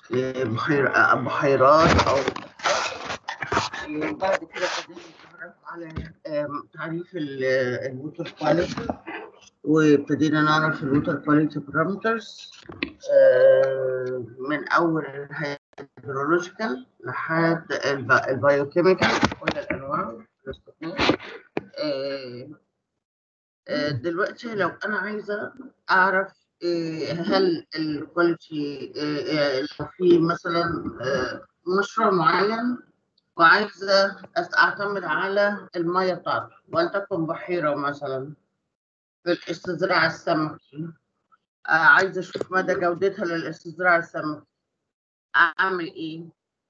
آه، بحير آه، بحيرات او بعد كده ابتدينا نتعرف على آم، تعريف الووتر كواليتي وابتدينا نعرف الووتر كواليتي بارامترز من اول الهيدرولوجيكال لحد البايوكيميكال كل الانواع الاستثناء. آه، آه، دلوقتي لو انا عايزه اعرف آه، هل الكواليتي لو في مثلا آه، مشروع معين وعايزه أس- اعتمد على الميه بتاعته ولتكن بحيره مثلا في الاستزراع السمكي آه، عايزه اشوف مدى جودتها للاستزراع السمكي اعمل ايه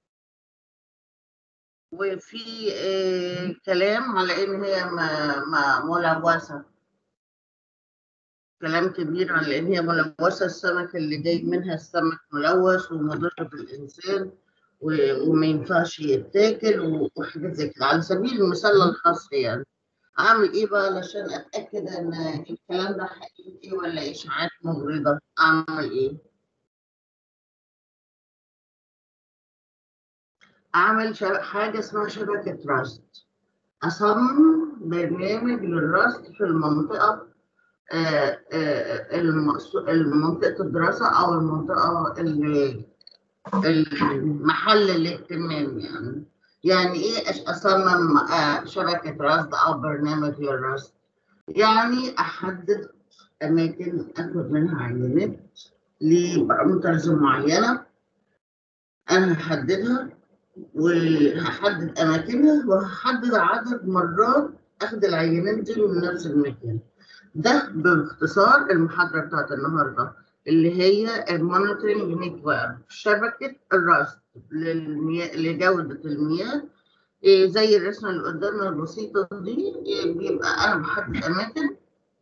وفي آه، كلام على ان هي م- م- ملوثه كلام كبير على ان هي ملوثه السمك اللي جاي منها السمك ملوث ومضر بالانسان و- وما ينفعش يتاكل و- وحاجات زي كده على سبيل المثال الحصر يعني اعمل ايه بقى علشان اتاكد ان الكلام ده حقيقي ولا اشاعات مغرضه اعمل ايه اعمل شب- حاجه اسمها شبكه راست اصمم برنامج للرصد في المنطقه آه، آه، المقصو- المنطقه الدراسه او المنطقه اللي المحل الاهتمام يعني يعني ايه أش- اصمم آه، شبكه رصد او برنامج للرصد يعني احدد اماكن اخد منها عينات لبارامترز معينه انا هحددها وهحدد اماكنها وهحدد عدد مرات اخد العينات دي من نفس المكان ده باختصار المحاضره بتاعت النهارده اللي هي المونيتورنج نتورك شبكه الرصد للمياه لجوده المياه إيه زي الرسمه اللي قدامنا البسيطه دي إيه بيبقى انا بحدد اماكن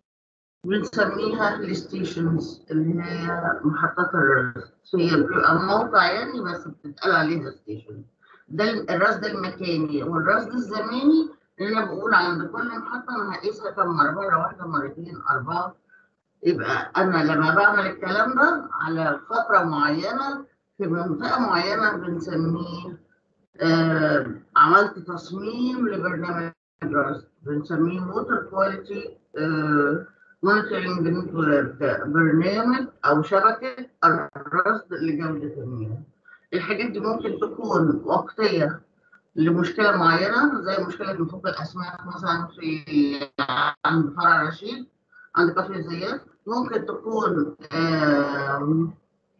بنسميها الستيشنز اللي هي محطات الرصد هي بتبقى موقع يعني بس بتتقال عليها ستيشن ده الرصد المكاني والرصد الزماني اللي انا بقول عند كل محطه انا هقيسها كم مره مره واحده مرتين اربعه يبقى انا لما بعمل الكلام ده على فتره معينه في منطقه معينه بنسميه آه عملت تصميم لبرنامج الرصد بنسميه ووتر كواليتي مونيتورنج نتورك برنامج او شبكه الرصد لجوده المياه الحاجات دي ممكن تكون وقتيه لمشكله معينه زي مشكله نفوق الاسماك مثلا في عند فرع رشيد عند كفر الزيات ممكن تكون آم،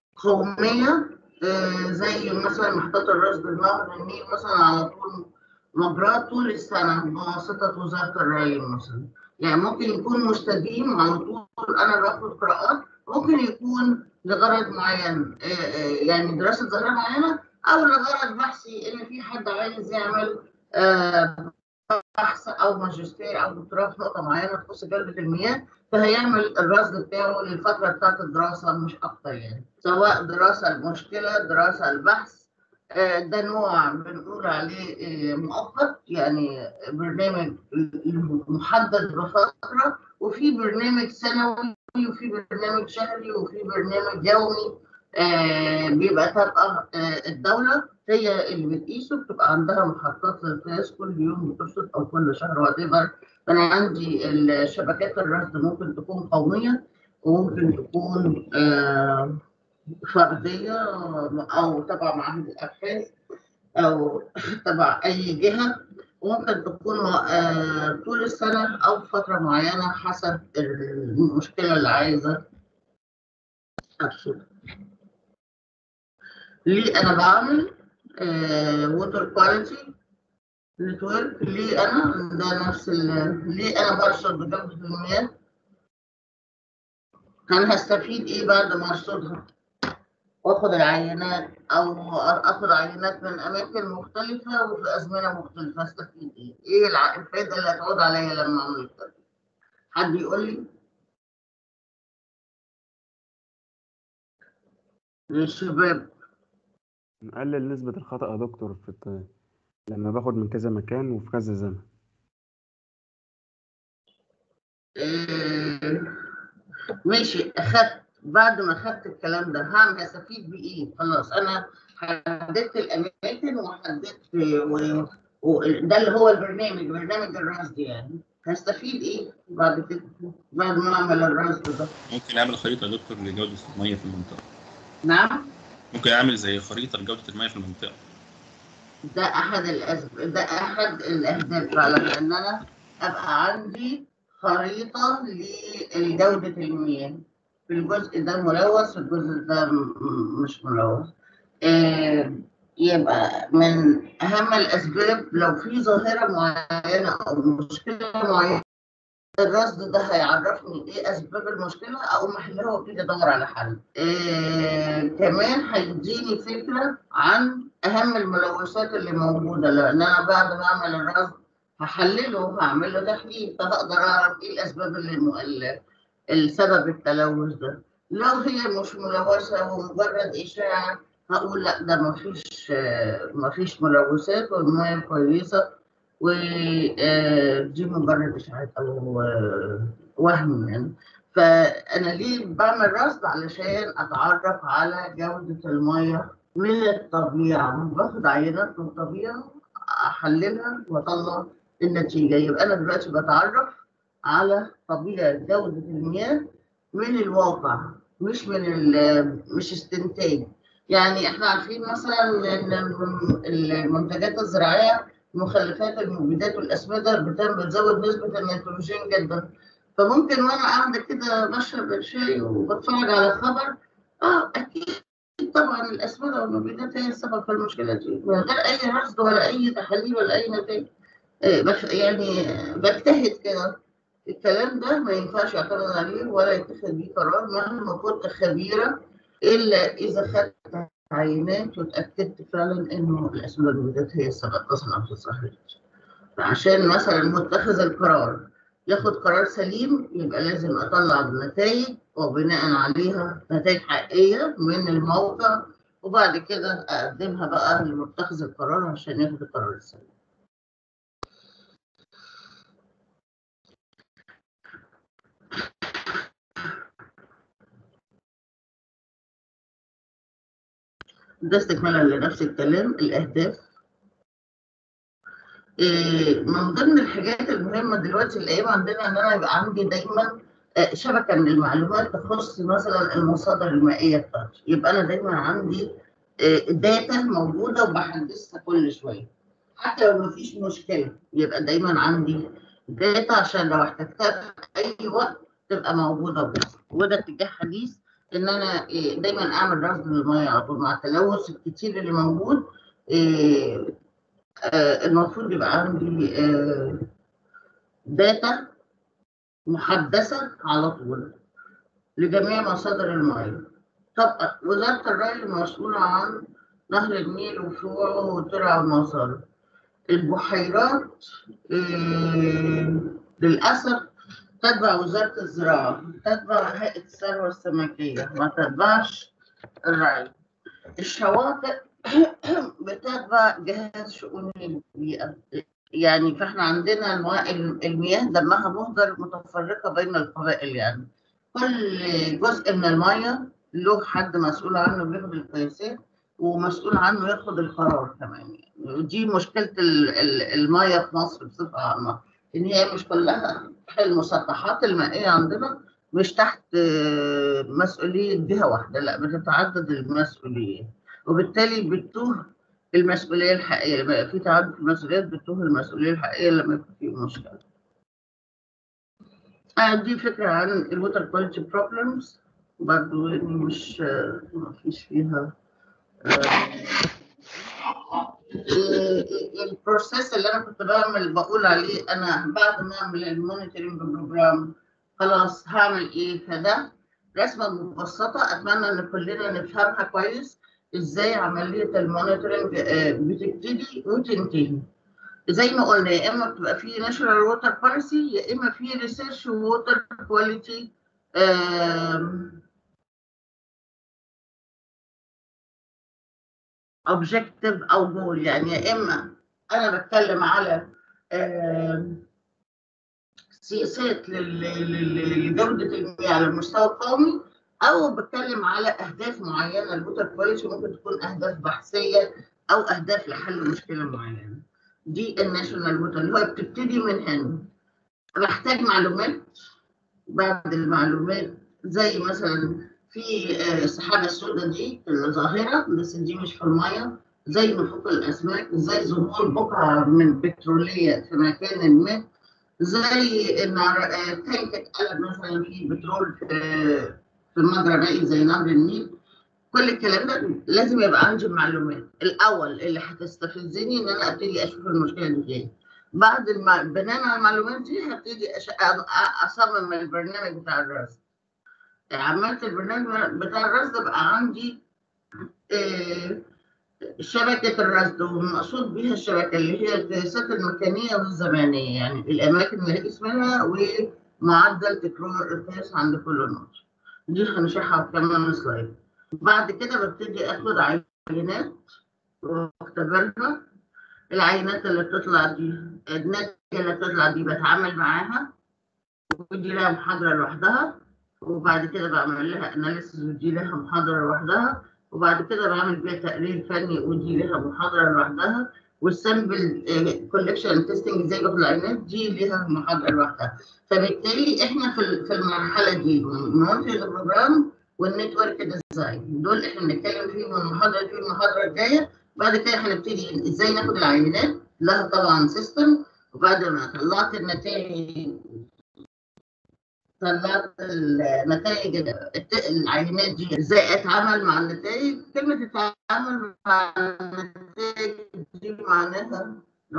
قوميه آه، زي مثلا محطات الرصد النهر النيل مثلا على طول مجراه طول السنه بواسطه وزاره الري مثلا يعني ممكن يكون مستديم على طول انا باخد قراءات ممكن يكون لغرض معين آه، آه، يعني دراسه ظاهره معينه او لغرض بحثي ان في حد عايز يعمل آه، بحث او ماجستير او دكتوراه في نقطه معينه تخص جوده المياه فهيعمل الرصد بتاعه للفتره بتاعت الدراسه مش اكتر يعني سواء دراسه المشكله دراسه البحث آه، ده نوع بنقول عليه آه، مؤقت يعني برنامج محدد بفتره وفي برنامج سنوي وفي برنامج شهري وفي برنامج يومي آه، بيبقى تبقى آه، الدوله هي اللي بتقيسه بتبقى عندها محطات للقياس كل يوم بترصد او كل شهر وات فانا عندي الشبكات الرصد ممكن تكون قوميه وممكن تكون آه، فرديه او تبع معهد الابحاث او تبع اي جهه وممكن تكون آه، طول السنه او فتره معينه حسب المشكله اللي عايزه ارصدها ليه انا بعمل ووتر كواليتي نتورك ليه انا ده نفس ال- ليه انا برصد جوده المياه انا هستفيد ايه بعد ما ارصدها واخد العينات او اخد عينات من اماكن مختلفه وفي ازمنه مختلفه استفيد ايه ايه الع- الفائده اللي هتعود عليا لما اعمل كده حد يقول لي للشباب نقلل نسبة الخطأ يا دكتور في الت... لما باخد من كذا مكان وفي كذا زمن إيه ماشي اخدت بعد ما خدت الكلام ده هعمل هستفيد بايه خلاص انا حددت الاماكن وحددت و... وده اللي هو البرنامج برنامج الرصد يعني هستفيد ايه بعد كده بعد ما اعمل الرصد ده ممكن اعمل خريطه يا دكتور لجوده الميه في المنطقه نعم ممكن اعمل زي خريطه لجوده الميه في المنطقه ده احد الاسباب ده احد الاهداف فعلا ان انا ابقى عندي خريطه لجوده المياه في الجزء ده ملوث والجزء ده م- م- مش ملوث آه، يبقى من اهم الاسباب لو في ظاهره معينه او مشكله معينه الرصد ده هيعرفني ايه اسباب المشكله اقوم احلها وابتدي ادور على حل. آه كمان هيديني فكره عن اهم الملوثات اللي موجوده لان انا بعد ما اعمل الرصد هحلله هعمل له تحليل فهقدر اعرف ايه الاسباب اللي م- اللي- السبب التلوث ده. لو هي مش ملوثه ومجرد اشاعه هقول لا ده مفيش آه، مفيش ملوثات والميه كويسه ودي مجرد اشاعات او آه، وهم يعني فانا ليه بعمل رصد علشان اتعرف على جوده الميه من الطبيعه باخد عينات من الطبيعه احللها واطلع النتيجه يبقى انا دلوقتي بتعرف على طبيعه جوده المياه من الواقع مش من ال- مش استنتاج يعني احنا عارفين مثلا ان المنتجات الزراعيه مخلفات المبيدات والاسمده بتم بتزود نسبه النيتروجين جدا فممكن وانا قاعده كده بشرب الشاي وبتفرج على خبر اه اكيد طبعا الاسمده والمبيدات هي السبب في المشكله دي من غير اي رصد ولا اي تحاليل ولا اي نتائج آه، بش- يعني آه، بجتهد كده الكلام ده ما ينفعش يعتمد عليه ولا يتخذ بيه قرار مهما كنت خبيره الا اذا خدت عينات واتاكدت فعلا انه الاسمده والمبيدات هي السبب اصلا في الصحه عشان مثلا متخذ القرار ياخد قرار سليم يبقى لازم اطلع نتائج وبناء عليها نتائج حقيقيه من الموقع وبعد كده اقدمها بقى لمتخذ القرار عشان ياخد القرار السليم ده استكمالا لنفس الكلام الاهداف إيه، من ضمن الحاجات المهمه دلوقتي الايام عندنا ان انا يبقى عندي دايما آه، شبكه من المعلومات تخص مثلا المصادر المائيه بتاعتي يبقى انا دايما عندي داتا موجوده وبحدثها كل شويه حتى لو مفيش مشكله يبقى دايما عندي داتا عشان لو احتجتها في اي وقت تبقى موجوده بس وده اتجاه حديث ان انا إيه، دايما اعمل رصد للميه على طول مع التلوث الكتير اللي موجود إيه، آه، المفروض يبقى عندي آه، داتا محدثة على طول لجميع مصادر المياه. طب وزارة الري مسؤولة عن نهر النيل وفروعه وترع المصارف. البحيرات آه، للأسف تتبع وزارة الزراعة، تتبع هيئة الثروة السمكية، ما تتبعش الري. الشواطئ بتتبع جهاز شؤون البيئة يعني فاحنا عندنا المياه المياه دمها مهدر متفرقة بين القبائل يعني كل جزء من المياه له حد مسؤول عنه بياخد القياسات ومسؤول عنه ياخد القرار كمان يعني ودي مشكلة ال- ال- المياه في مصر بصفة عامة إن هي مش كلها المسطحات المائية عندنا مش تحت آه، مسؤولية جهة واحدة لا بتتعدد المسؤوليات وبالتالي بتوه المسؤولية الحقيقية لما يبقى في تعدد في المسؤوليات بتوه المسؤولية الحقيقية لما يبقى في مشكلة. آه دي فكرة عن الووتر كواليتي بروبلمز برضو يعني مش آه، ما فيش فيها البروسيس اللي انا كنت بعمل بقول عليه انا بعد ما اعمل المونيتورنج بروجرام خلاص هعمل ايه فده رسمه مبسطه اتمنى ان كلنا نفهمها كويس ازاي عمليه المونيتورنج آه، بتبتدي وتنتهي زي ما قلنا يا اما بتبقى في ناشونال ووتر بوليسي يا اما في ريسيرش ووتر كواليتي اوبجيكتيف او جول يعني يا اما انا بتكلم على آم، سياسات لل- لل- لجوده المياه على المستوى القومي او بتكلم على اهداف معينه الووتر كواليتي ممكن تكون اهداف بحثيه او اهداف لحل مشكله معينه دي الناشونال ووتر اللي هو بتبتدي من هنا بحتاج معلومات بعد المعلومات زي مثلا في آه، السحابه السوداء دي ظاهره بس دي مش في الميه زي نفوق الاسماك زي ظهور بقعه من بتروليه في مكان ما زي ان آه، تانك اتقلب مثلا في بترول في في مجرى مائي زي نهر النيل كل الكلام ده لازم يبقى عندي معلومات الاول اللي هتستفزني ان انا ابتدي اشوف المشكله دي فين بعد الم... بناء على المعلومات دي هبتدي أش... أ- اصمم البرنامج بتاع الرصد عملت البرنامج بتاع الرصد بقى عندي آه، شبكة الرصد والمقصود بيها الشبكة اللي هي القياسات المكانية والزمانية يعني الأماكن اللي هي اسمها ومعدل تكرار القياس عند كل نقطة دي هنشرحها في كمان سلايد بعد كده ببتدي آخد عينات واختبرها العينات اللي بتطلع دي الناتجة اللي بتطلع دي بتعامل معاها ودي لها محاضرة لوحدها وبعد كده بعمل لها اناليسيس ودي لها محاضرة لوحدها وبعد كده بعمل بيها تقرير فني ودي لها محاضرة لوحدها والسامبل كولكشن تيستنج ازاي باخد العينات دي ليها محاضرة لوحدها فبالتالي احنا في ال- في المرحلة دي مونتري البروجرام والنتورك ديزاين دول احنا بنتكلم فيهم المحاضرة دي المحاضرة الجاية بعد كده هنبتدي ازاي ناخد العينات لها طبعا سيستم وبعد ما طلعت النتائج طلعت النتائج الت- العينات دي ازاي اتعامل مع النتائج كلمة التعامل مع النتائج دي معناها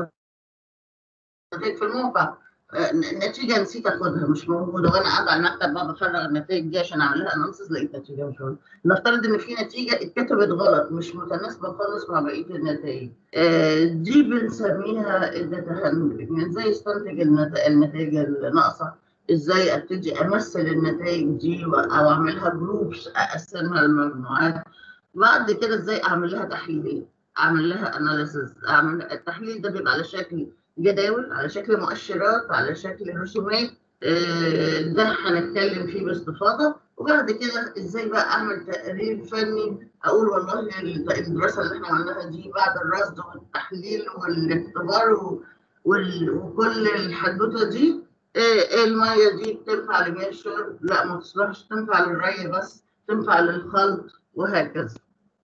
نتائج في الموقع آه، نتيجة نسيت اخدها مش موجودة وانا قاعدة على المكتب بقى بفرغ النتائج دي عشان اعمل لها اناليسيس لقيت نتيجة مش موجودة نفترض ان في نتيجة اتكتبت غلط مش متناسبة خالص مع بقية النتائج آه، دي بنسميها الداتا هاندلنج يعني ازاي استنتج النت- النتائج الناقصة ازاي ابتدي امثل النتائج دي و- او اعملها جروبس اقسمها لمجموعات بعد كده ازاي اعمل لها تحليل اعمل لها اناليسيس اعمل التحليل ده بيبقى على شكل جداول على شكل مؤشرات على شكل رسومات آه، ده هنتكلم فيه باستفاضه وبعد كده ازاي بقى اعمل تقرير فني اقول والله الت- الدراسه اللي احنا عملناها دي بعد الرصد والتحليل والاختبار و- وال- وكل الحدوته دي آه، الميه دي تنفع لمياه الشرب لا ما تصلحش تنفع للري بس تنفع للخلط وهكذا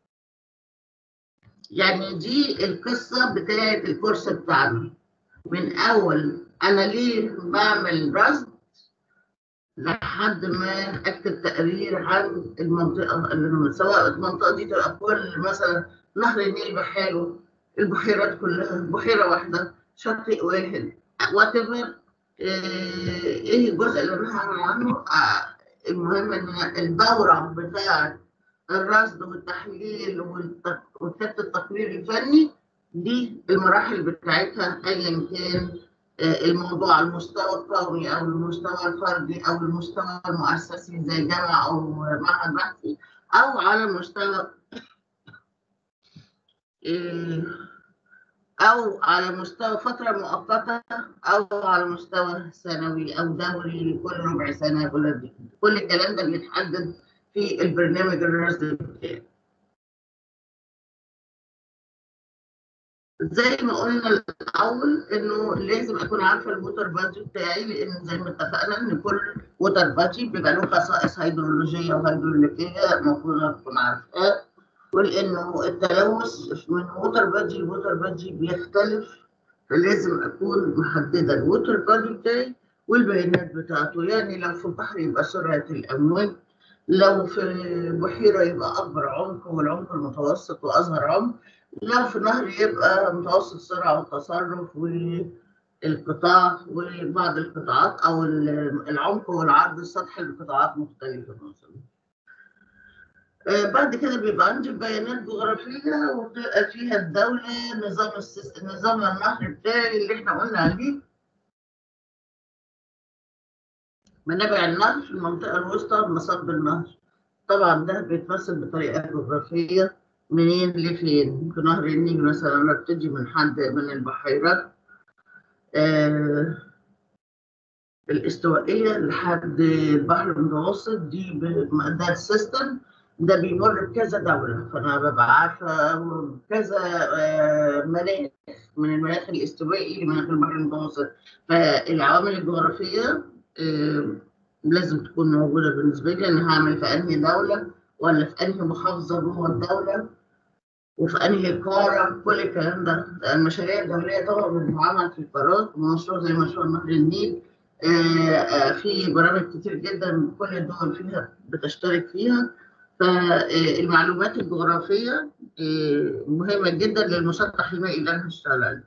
يعني دي القصه بتاعت الكورس بتاعنا من اول انا ليه بعمل رصد لحد ما اكتب تقرير عن المنطقه اللي سواء المنطقه دي تبقى كل مثلا نهر النيل بحاله البحيرات كلها بحيره واحده شاطئ واحد وات ايه الجزء اللي انا هعمل عنه آه، المهم ان الدوره بتاعه الرصد والتحليل والت- وكتابه التقرير الفني دي المراحل بتاعتها ايا كان آه، الموضوع على المستوى القومي او المستوى الفردي او المستوى المؤسسي زي جامعه او معهد بحثي او على مستوى آه، او على مستوى فتره مؤقته او على مستوى سنوي او دوري كل ربع سنه كل دي. كل الكلام ده بيتحدد في البرنامج الرصدي بتاعي زي ما قلنا الاول انه لازم اكون عارفه الووتر بادجت بتاعي لان زي ما اتفقنا ان كل ووتر بادجت بيبقى له خصائص هيدرولوجيه وهيدروليكيه المفروض اكون عارفاها ولانه التلوث من ووتر بادجي لووتر بادجي بيختلف فلازم اكون محدده الووتر بادجي بتاعي والبيانات بتاعته يعني لو في البحر يبقى سرعه الامواج لو في بحيره يبقى اكبر عمق والعمق المتوسط واصغر عمق لو في نهر يبقى متوسط السرعه والتصرف والقطاع وبعض القطاعات او العمق والعرض السطحي لقطاعات مختلفه مثلا آه، بعد كده بيبقى عندي بيانات جغرافية وبتبقى فيها الدولة نظام السيس... نظام النهر بتاعي اللي احنا قلنا عليه منابع النهر في المنطقة الوسطى مصب النهر طبعا ده بيتمثل بطريقة جغرافية منين لفين في نهر النيل مثلا بتجي من حد من البحيرات آه الاستوائية لحد البحر المتوسط دي ب- ده السيستم ده بيمر بكذا دولة فأنا ببقى عارفة كذا آه، مناخ من المناخ الاستوائي لمناخ البحر المتوسط فالعوامل الجغرافية آه، لازم تكون موجودة بالنسبة لي أنا هعمل في أنهي دولة ولا في أنهي محافظة جوه الدولة وفي انهي قاره كل الكلام ده المشاريع الدوليه طبعا بتتعمل في قارات مشروع زي مشروع نهر النيل آه، آه، في برامج كتير جدا كل الدول فيها بتشترك فيها فالمعلومات الجغرافيه آه، مهمه جدا للمسطح المائي اللي انا هشتغل عليه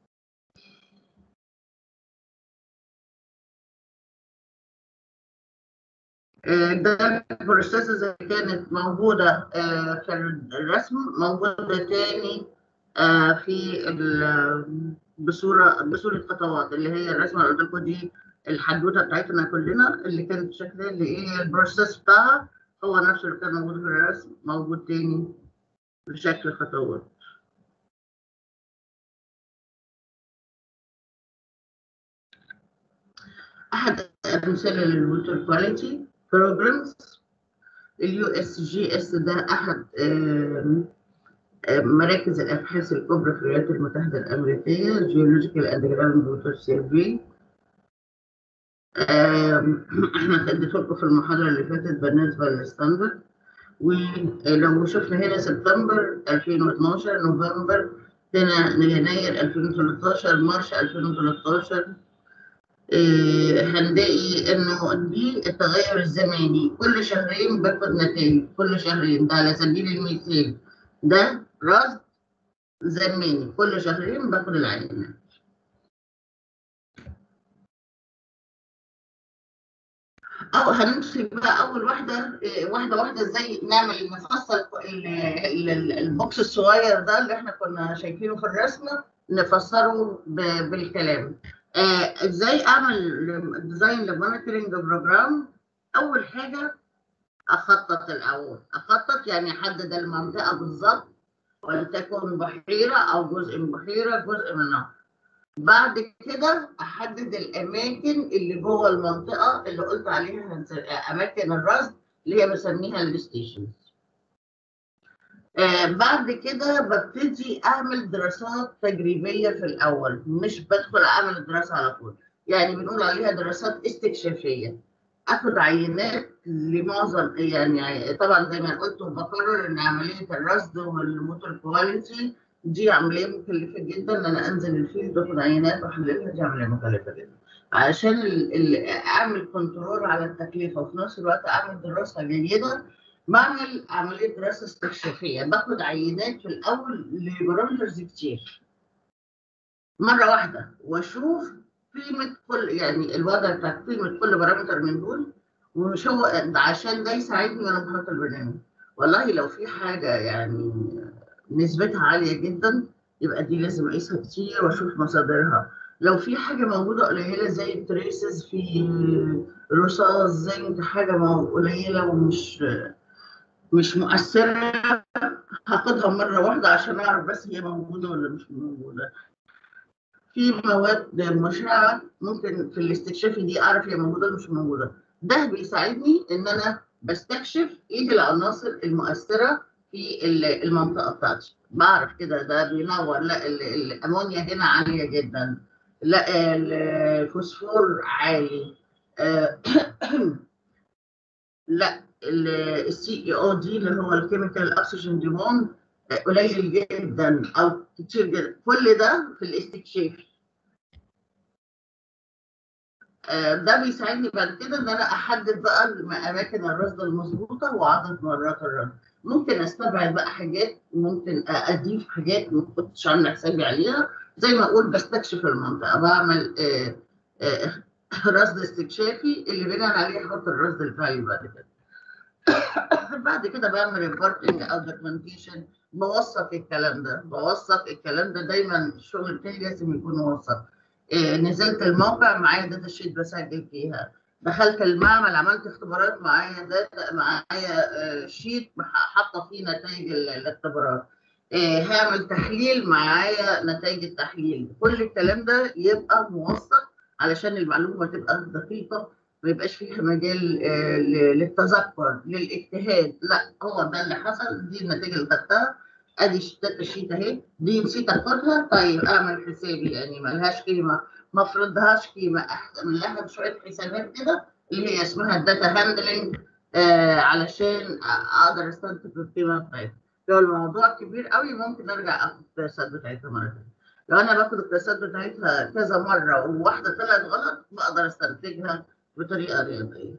آه، ده البروسيسز اللي كانت موجودة آه، في الرسم موجودة تاني آه، في ال- بصورة بصورة خطوات اللي هي الرسمة اللي قلت لكم دي الحدوتة بتاعتنا كلنا اللي كانت شكلها اللي ايه البروسيس بتاعها هو نفسه اللي كان موجود في الرسم موجود تاني بشكل خطوات أحد أمثلة للووتر كواليتي بروجرامز اليو اس جي اس ده أحد آم، آم، مراكز الأبحاث الكبرى في الولايات المتحدة الأمريكية Geological Underground Water Survey آم، احنا اديت لكم في المحاضرة اللي فاتت بالنسبة للستاندرد ولو شفنا هنا سبتمبر 2012 نوفمبر هنا يناير 2013 مارش 2013 إيه، هنلاقي انه دي التغير الزماني كل شهرين باخد نتائج كل شهرين ده على سبيل المثال ده رصد زماني كل شهرين باخد العينة أو هنمشي بقى أول واحدة إيه، واحدة واحدة إزاي نعمل نفصل ال- ال- ال- البوكس الصغير ده اللي إحنا كنا شايفينه في الرسمة نفسره ب- بالكلام. آه، إزاي أعمل ديزاين لمونيتورنج بروجرام؟ أول حاجة أخطط الأول، أخطط يعني أحدد المنطقة بالظبط ولتكن بحيرة أو جزء من بحيرة جزء من نهر. بعد كده احدد الاماكن اللي جوه المنطقه اللي قلت عليها هنس- اماكن الرصد اللي هي بسميها الستيشنز آه بعد كده ببتدي اعمل دراسات تجريبيه في الاول مش بدخل اعمل الدراسه على طول يعني بنقول عليها دراسات استكشافيه اخد عينات لمعظم يعني طبعا زي ما قلت وبقرر ان عمليه الرصد والموتور كواليتي دي عمليه مكلفه جدا ان انا انزل الفيلد واخد عينات واحللها دي عمليه مكلفه جدا عشان ال ال اعمل كنترول على التكلفه وفي نفس الوقت اعمل دراسه جيده بعمل عمليه دراسه استكشافيه باخد عينات في الاول لبارامترز كتير مره واحده واشوف قيمه كل يعني الوضع بتاع قيمه كل بارامتر من دول ومش هو عشان ده يساعدني وانا بحط البرنامج والله لو في حاجه يعني نسبتها عاليه جدا يبقى دي لازم اقيسها كتير واشوف مصادرها لو في حاجه موجوده قليله زي التريسز في رصاص زنك حاجه مو- قليله ومش مش مؤثره هاخدها مره واحده عشان اعرف بس هي موجوده ولا مش موجوده في مواد مشعه ممكن في الاستكشافي دي اعرف هي موجوده ولا مش موجوده ده بيساعدني ان انا بستكشف ايه العناصر المؤثره في ال- المنطقه بتاعتي بعرف كده ده بينور لا ال- الامونيا هنا عاليه جدا لا ال- الفوسفور عالي آه، لا السي اي او دي اللي هو الكيميكال اكسجين ديموند قليل جدا او كتير جدا كل ده في الاستكشاف آه، ده بيساعدني بعد كده ان انا احدد بقى اماكن الرصد المظبوطه وعدد مرات الرصد ممكن استبعد بقى حاجات ممكن اضيف حاجات ما كنتش عامله حسابي عليها زي ما اقول بستكشف المنطقه بعمل آه، آه، رصد استكشافي اللي بناء عليه احط الرصد الفعلي بعد كده بعد كده بعمل ريبورتنج او دوكيومنتيشن بوثق الكلام ده بوثق الكلام ده دايما الشغل بتاعي لازم يكون موثق إيه نزلت الموقع معايا داتا شيت بسجل فيها دخلت المعمل عملت اختبارات معايا داتا معايا آه، شيت حاطه فيه نتائج ال- الاختبارات إيه هعمل تحليل معايا نتائج التحليل كل الكلام ده يبقى موثق علشان المعلومه تبقى دقيقه ما يبقاش فيها مجال آه، ل- للتذكر للاجتهاد لا هو ده اللي حصل دي النتيجه اللي خدتها ادي الداتا شيت اهي دي نسيت اخدها طيب اعمل حسابي يعني ملهاش قيمه ما افرضهاش قيمه اعمل لها شويه حسابات كده اللي هي اسمها الداتا هاندلنج آه علشان اقدر استنتج القيمه بتاعتها لو الموضوع كبير قوي ممكن ارجع اخد القياسات بتاعتها مره ثانيه لو انا باخد القياسات بتاعتها كذا مره وواحده طلعت غلط بقدر استنتجها بطريقه رياضيه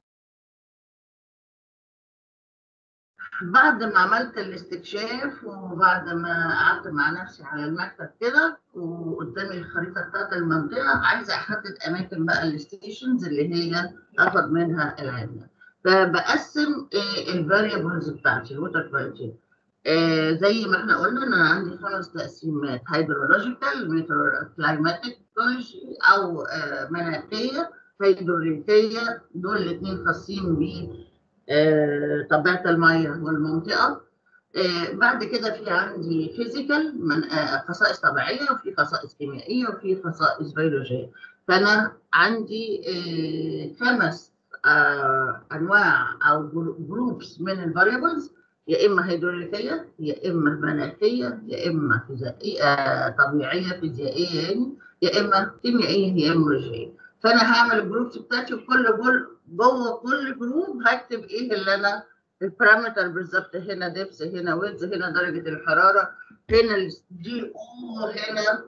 بعد ما عملت الاستكشاف وبعد ما قعدت مع نفسي على المكتب كده وقدامي الخريطه بتاعت المنطقه عايزه احدد اماكن بقى الستيشنز اللي هي اخد منها العينه فبقسم الفاريبلز بتاعتي الوتر كواليتي زي ما احنا قلنا ان انا عندي خمس تقسيمات هيدرولوجيكال ميترو كلايماتيك او آه، مناخيه هيدروليكيه دول الاثنين خاصين ب آه، طبيعه الميه والمنطقه آه، بعد كده في عندي فيزيكال من آه، خصائص طبيعيه وفي خصائص كيميائيه وفي خصائص بيولوجيه فانا عندي آه، خمس آه، انواع او جروبس من الفاريبلز يا اما هيدروليكيه يا اما مناخيه يا اما فيزيائيه آه، طبيعيه فيزيائيه يعني يا اما كيميائيه يا اما بيولوجيه فانا هعمل الجروبس بتاعتي وكل جول جوه كل جروب هكتب ايه اللي انا البارامتر بالظبط هنا دبس هنا ويدز هنا درجه الحراره هنا الدي او هنا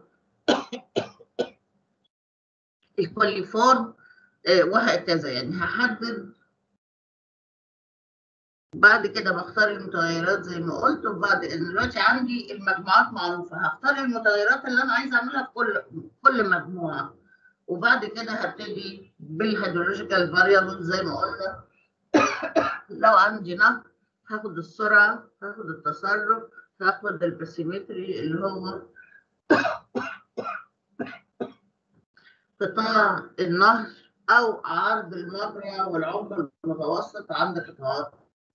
الكوليفورم آه، وهكذا يعني هحدد بعد كده بختار المتغيرات زي ما قلت وبعد دلوقتي عندي المجموعات معروفه هختار المتغيرات اللي انا عايزه اعملها في كل كل مجموعه وبعد كده هبتدي بالهيدرولوجيكال فاريبل زي ما قلنا لو عندي نهر هاخد السرعه هاخد التصرف هاخد الباسيمتري اللي هو قطاع النهر او عرض المجرى والعمق المتوسط عند قطاعات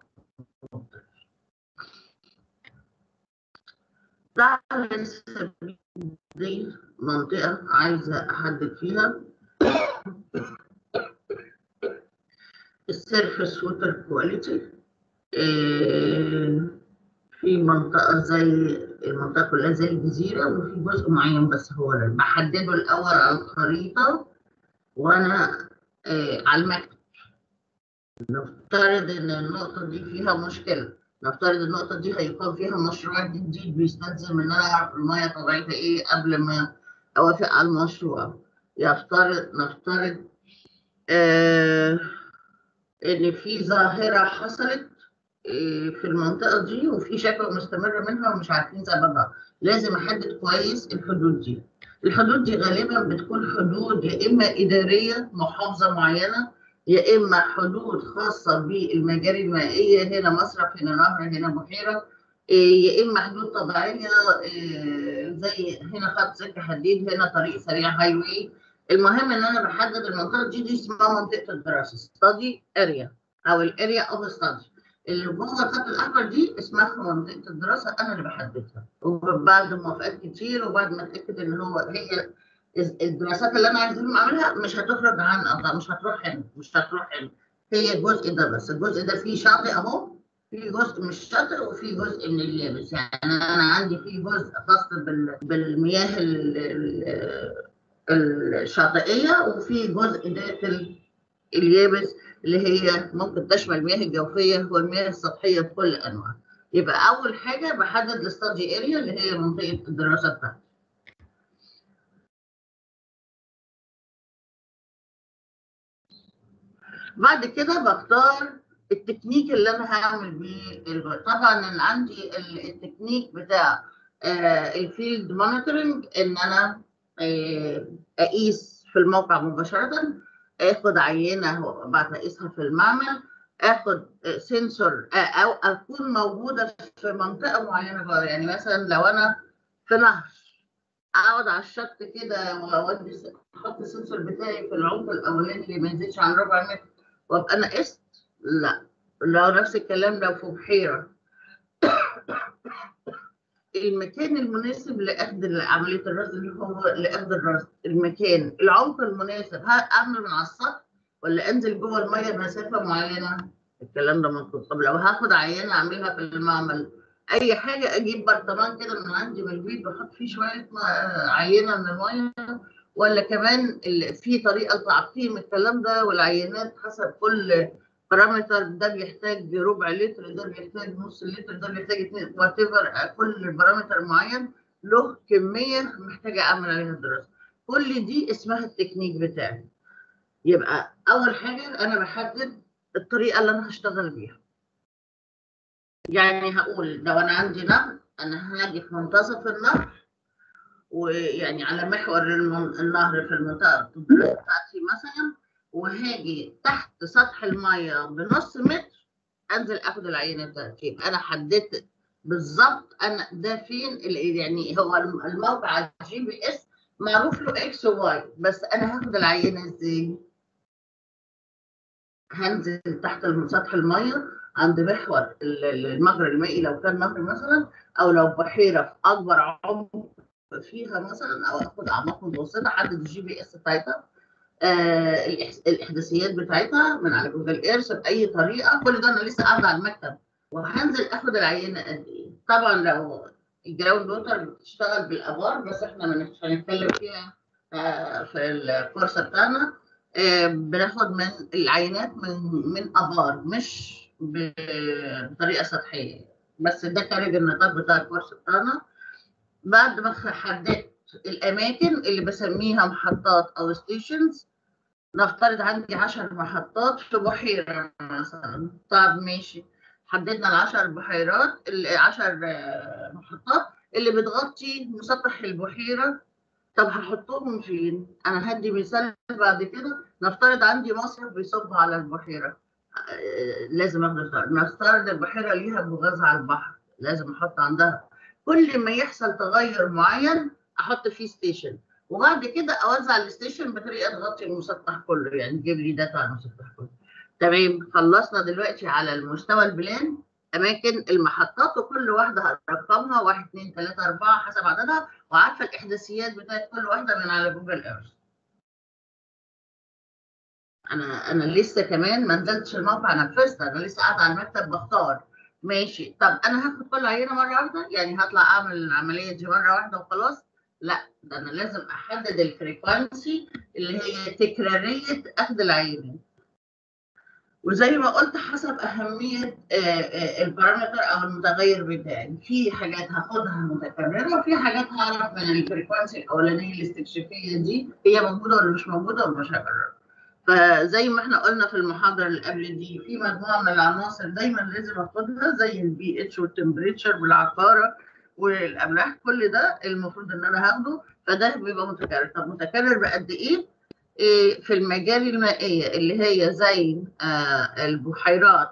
ده على سبيل دي منطقة عايزة أحدد فيها السيرفس ووتر كواليتي في منطقة زي المنطقة كلها زي الجزيرة وفي جزء معين بس هو اللي بحدده الأول على الخريطة وأنا آه، على المكتب نفترض إن النقطة دي فيها مشكلة نفترض النقطة دي هيكون فيها مشروع جديد بيستلزم إن أنا أعرف المية طبيعتها إيه قبل ما أوافق على المشروع يفترض نفترض آه إن في ظاهرة حصلت آه، في المنطقة دي وفي شكوى مستمرة منها ومش عارفين سببها لازم أحدد كويس الحدود دي الحدود دي غالبا بتكون حدود يا إما إدارية محافظة معينة يا إما حدود خاصة بالمجاري المائية هنا مصرف هنا نهر هنا بحيرة إيه، يا إما حدود طبيعية إيه، زي هنا خط سكة حديد هنا طريق سريع هاي واي المهم إن أنا بحدد المنطقة دي دي اسمها منطقة الدراسة ستادي اريا أو الاريا أوف ستادي اللي جوه الخط الأحمر دي اسمها منطقة الدراسة أنا اللي بحددها وبعد موافقات كتير وبعد ما أتأكد إن هو هي الدراسات اللي انا عايزهم اعملها مش هتخرج عن أضاء مش هتروح هنا مش هتروح هنا هي الجزء ده بس الجزء ده فيه شاطئ اهو في جزء مش شاطئ وفي جزء من اليابس يعني انا عندي في جزء خاص بال- بالمياه ال- ال- الشاطئيه وفي جزء داخل اليابس اللي هي ممكن تشمل المياه الجوفيه والمياه السطحيه بكل انواعها يبقى اول حاجه بحدد الاستادي اريا اللي هي منطقه الدراسه بتاعتي بعد كده بختار التكنيك اللي انا هعمل بيه الب- طبعا انا عندي ال- التكنيك بتاع الفيلد مونيتورنج ان انا آه، اقيس في الموقع مباشره اخد عينه وبعد اقيسها في المعمل اخد سنسور او اكون موجوده في منطقه معينه جوه يعني مثلا لو انا في نهر اقعد على الشط كده واودي س- احط السنسور بتاعي في العمق الاولاني اللي ما يزيدش عن ربع متر وابقى انا قست لا لو نفس الكلام لو في بحيره المكان المناسب لاخذ عمليه الرصد اللي هو لاخذ الرصد المكان العمق المناسب ها اعمل من على السطح ولا انزل جوه الميه مسافه معينه الكلام ده مطلوب طب لو هاخد عينه اعملها في المعمل اي حاجه اجيب برطمان كده من عندي من البيت بحط فيه شويه ما- عينه من الميه ولا كمان ال- في طريقه تعقيم الكلام ده والعينات حسب كل بارامتر ده بيحتاج ربع لتر ده بيحتاج نص لتر ده بيحتاج اتنين وات كل بارامتر معين له كميه محتاجه اعمل عليها دراسه كل دي اسمها التكنيك بتاعي يبقى اول حاجه انا بحدد الطريقه اللي انا هشتغل بيها يعني هقول لو انا عندي نهر انا هاجي في منتصف النهر ويعني على محور المن- النهر في المنطقه الطبيه بتاعتي مثلا وهاجي تحت سطح الميه بنص متر انزل اخد العينه بتاعتي يبقى انا حددت بالظبط انا ده فين ال- يعني هو الم- الموقع على الجي بي اس معروف له اكس وواي بس انا هاخد العينه ازاي؟ هنزل تحت الم- سطح الميه عند محور ال- ال- المجرى المائي لو كان نهر مثلا او لو بحيره في اكبر عمق فيها مثلا او اخد اعماق متوسطه احدد الجي بي اس بتاعتها آه الإحس- الاحداثيات بتاعتها من على جوجل ايرث باي طريقه كل ده انا لسه قاعده على المكتب وهنزل اخد العينه قد ايه طبعا لو الجراوند ووتر بتشتغل بالابار بس احنا مش هنتكلم فيها آه في الكورس بتاعنا آه بناخد من العينات من من ابار مش ب- بطريقه سطحيه بس ده خارج النطاق بتاع الكورس بتاعنا بعد ما حددت الاماكن اللي بسميها محطات او ستيشنز نفترض عندي 10 محطات في بحيره مثلا طب ماشي حددنا العشر بحيرات العشر محطات اللي بتغطي مسطح البحيره طب هحطهم فين؟ انا هدي مثال بعد كده نفترض عندي مصرف بيصب على البحيره آه، لازم اخد نفترض البحيره ليها بغاز على البحر لازم احط عندها كل ما يحصل تغير معين احط فيه ستيشن وبعد كده اوزع الستيشن بطريقه تغطي المسطح كله يعني تجيب لي داتا على المسطح كله تمام خلصنا دلوقتي على المستوى البلان اماكن المحطات وكل واحده رقمها 1 2 3 4 حسب عددها وعارفه الاحداثيات بتاعت كل واحده من على جوجل ايرث انا انا لسه كمان ما نزلتش الموقع نفذت انا لسه قاعده على المكتب بختار ماشي طب انا هاخد كل عينه مره واحده يعني هطلع اعمل العمليه دي مره واحده وخلاص لا ده انا لازم احدد الفريكوانسي اللي هي تكراريه اخذ العينه وزي ما قلت حسب اهميه آه، آه، البارامتر او المتغير بتاعي في حاجات هاخدها متكرره وفي حاجات هعرف من الفريكوانسي الاولانيه الاستكشافيه دي هي موجوده ولا مش موجوده ومش هكررها فزي ما احنا قلنا في المحاضره اللي قبل دي في مجموعه من العناصر دايما لازم اخدها زي البي اتش والتمبريتشر والعقاره والاملاح كل ده المفروض ان انا هاخده فده بيبقى متكرر طب متكرر بقد ايه؟ إيه في المجاري المائيه اللي هي زي آه البحيرات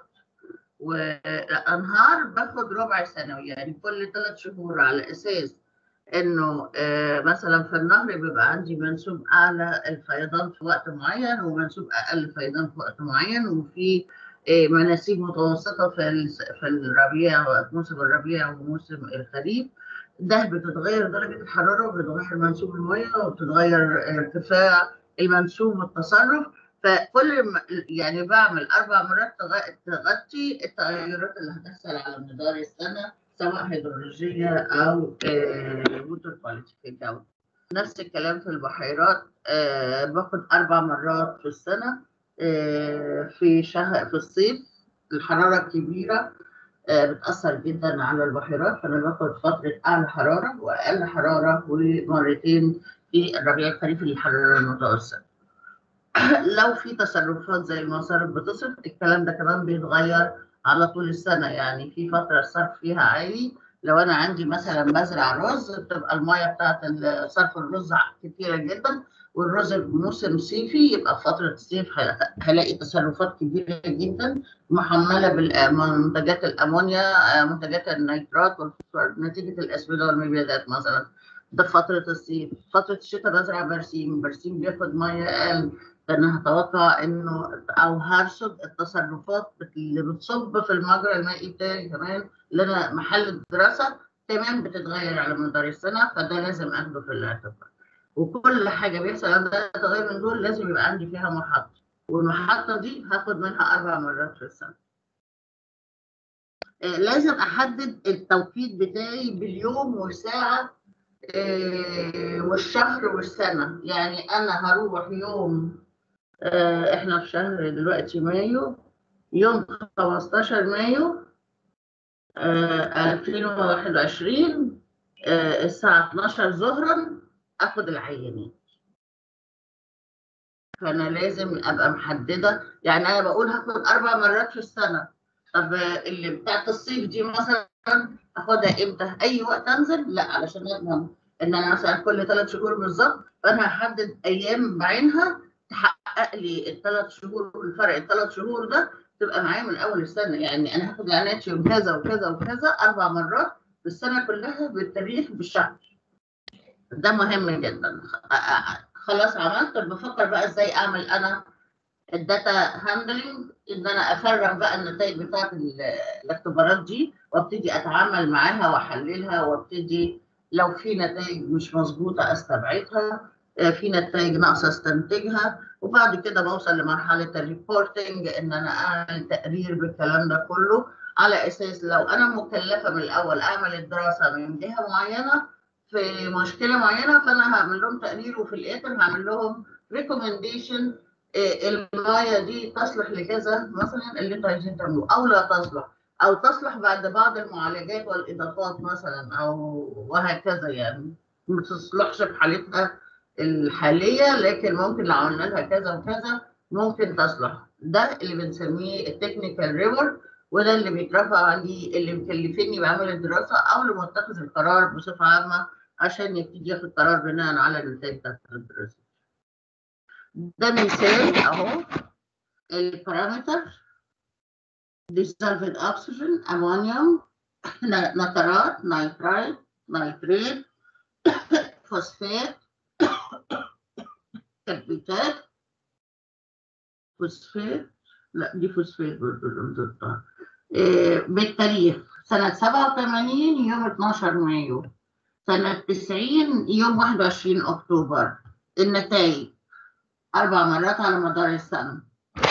والانهار باخد ربع سنوي يعني كل ثلاث شهور على اساس انه آه، مثلا في النهر بيبقى عندي منسوب اعلى الفيضان في وقت معين ومنسوب اقل فيضان في وقت معين وفي آه، مناسيب متوسطه في الس- في الربيع موسم الربيع وموسم الخريف ده بتتغير درجه الحراره وبتتغير منسوب الميه وبتتغير ارتفاع المنسوب والتصرف فكل ما يعني بعمل اربع مرات تغ- تغطي التغيرات اللي هتحصل على مدار السنه سواء هيدرولوجيه او ووتر كواليتي في الجو نفس الكلام في البحيرات آه، باخد اربع مرات في السنه آه، في شهر في الصيف الحراره الكبيره آه، بتاثر جدا على البحيرات فانا باخد فتره اعلى حراره واقل حراره ومرتين في الربيع الخريفي للحراره المتوسطه لو في تصرفات زي المصارف بتصرف الكلام ده كمان بيتغير على طول السنة يعني في فترة الصرف فيها عالي لو أنا عندي مثلا بزرع رز بتبقى المية بتاعت ال- صرف الرز كتيرة جدا والرز موسم صيفي يبقى في فترة الصيف ه- هلاقي تصرفات كبيرة جدا محملة بمنتجات الأمونيا آه، منتجات النيترات والفوسفور نتيجة الأسمدة والمبيدات مثلا ده في فترة الصيف فترة الشتاء بزرع برسيم برسيم بياخد مية أقل فانا هتوقع انه او هرصد التصرفات اللي بتصب في المجرى المائي بتاعي كمان اللي انا محل الدراسه تمام بتتغير على مدار السنة فده لازم أخده في الاعتبار وكل حاجة بيحصل عندها تغير من دول لازم يبقى عندي فيها محطة والمحطة دي هاخد منها أربع مرات في السنة آه، لازم أحدد التوقيت بتاعي باليوم والساعة آه، والشهر والسنة يعني أنا هروح يوم آه، إحنا في شهر دلوقتي مايو يوم 15 مايو آه، 2021 آه، الساعة 12 ظهرا اخد العينات فانا لازم ابقى محدده يعني انا بقول هاخد اربع مرات في السنه طب اللي بتاعت الصيف دي مثلا اخدها امتى اي وقت انزل لا علشان اضمن ان انا مثلا كل ثلاث شهور بالظبط فانا هحدد ايام بعينها تحقق لي الثلاث شهور الفرق الثلاث شهور ده تبقى معايا من اول السنه يعني انا هاخد اعلانات يوم كذا وكذا وكذا اربع مرات في السنه كلها بالتاريخ بالشهر ده مهم جدا خلاص عملت بفكر بقى ازاي اعمل انا الداتا هاندلنج ان انا افرغ بقى النتائج بتاعت الاختبارات دي وابتدي اتعامل معاها واحللها وابتدي لو في نتائج مش مظبوطه استبعدها في نتائج ناقصه استنتجها وبعد كده بوصل لمرحله الريبورتنج ان انا اعمل تقرير بالكلام ده كله على اساس لو انا مكلفه من الاول اعمل الدراسه من جهه معينه في مشكله معينه فانا هعمل لهم تقرير وفي الاخر هعمل لهم ريكومنديشن المايه دي تصلح لكذا مثلا اللي انتوا عايزين تعملوه او لا تصلح او تصلح بعد بعض المعالجات والاضافات مثلا او وهكذا يعني ما تصلحش في حالتها الحاليه لكن ممكن لو عملنا لها كذا وكذا ممكن تصلح ده اللي بنسميه التكنيكال ريبورت وده اللي بيترفع عليه اللي مكلفيني بعمل الدراسه او لمتخذ القرار بصفه عامه عشان يبتدي ياخد قرار بناء على النتائج بتاعت الدراسه. ده مثال اهو البارامتر dissolved oxygen امونيوم نترات نيترايت نيتريت فوسفات كبريتات فوسفات لا دي فوسفات برضه الرمز بتاعها إيه بالتاريخ سنة 87 يوم 12 مايو سنة 90 يوم 21 أكتوبر النتائج أربع مرات على مدار السنة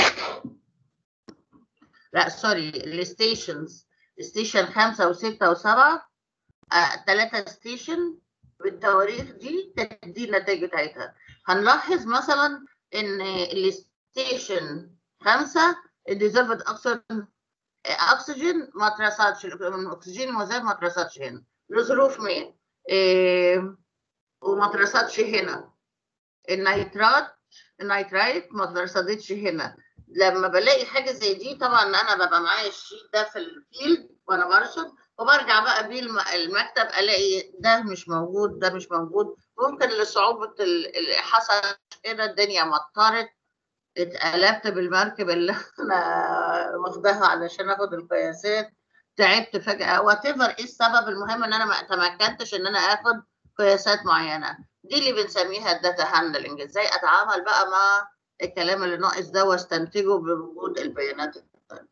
لا سوري الستيشنز ستيشن خمسة وستة وسبعة آه، ثلاثة ستيشن بالتواريخ دي تدي النتائج بتاعتها هنلاحظ مثلا ان الستيشن خمسة الديزلفد اكسجين اكسجين ما اترصدش الاكسجين المذاب ما اترصدش هنا لظروف ما إيه وما اترصدش هنا النيترات النيترايت ما اترصدتش هنا لما بلاقي حاجه زي دي طبعا انا ببقى معايا الشيت ده في الفيلد وانا برصد وبرجع بقى بيه المكتب الاقي ده مش موجود ده مش موجود ممكن لصعوبه اللي حصل كده الدنيا مطرت اتقلبت بالمركب اللي انا واخداها علشان اخد القياسات تعبت فجاه وات ايفر ايه السبب المهم ان انا ما تمكنتش ان انا اخد قياسات معينه دي اللي بنسميها الداتا هاندلنج ازاي اتعامل بقى مع الكلام اللي ناقص ده واستنتجه بوجود البيانات التانية.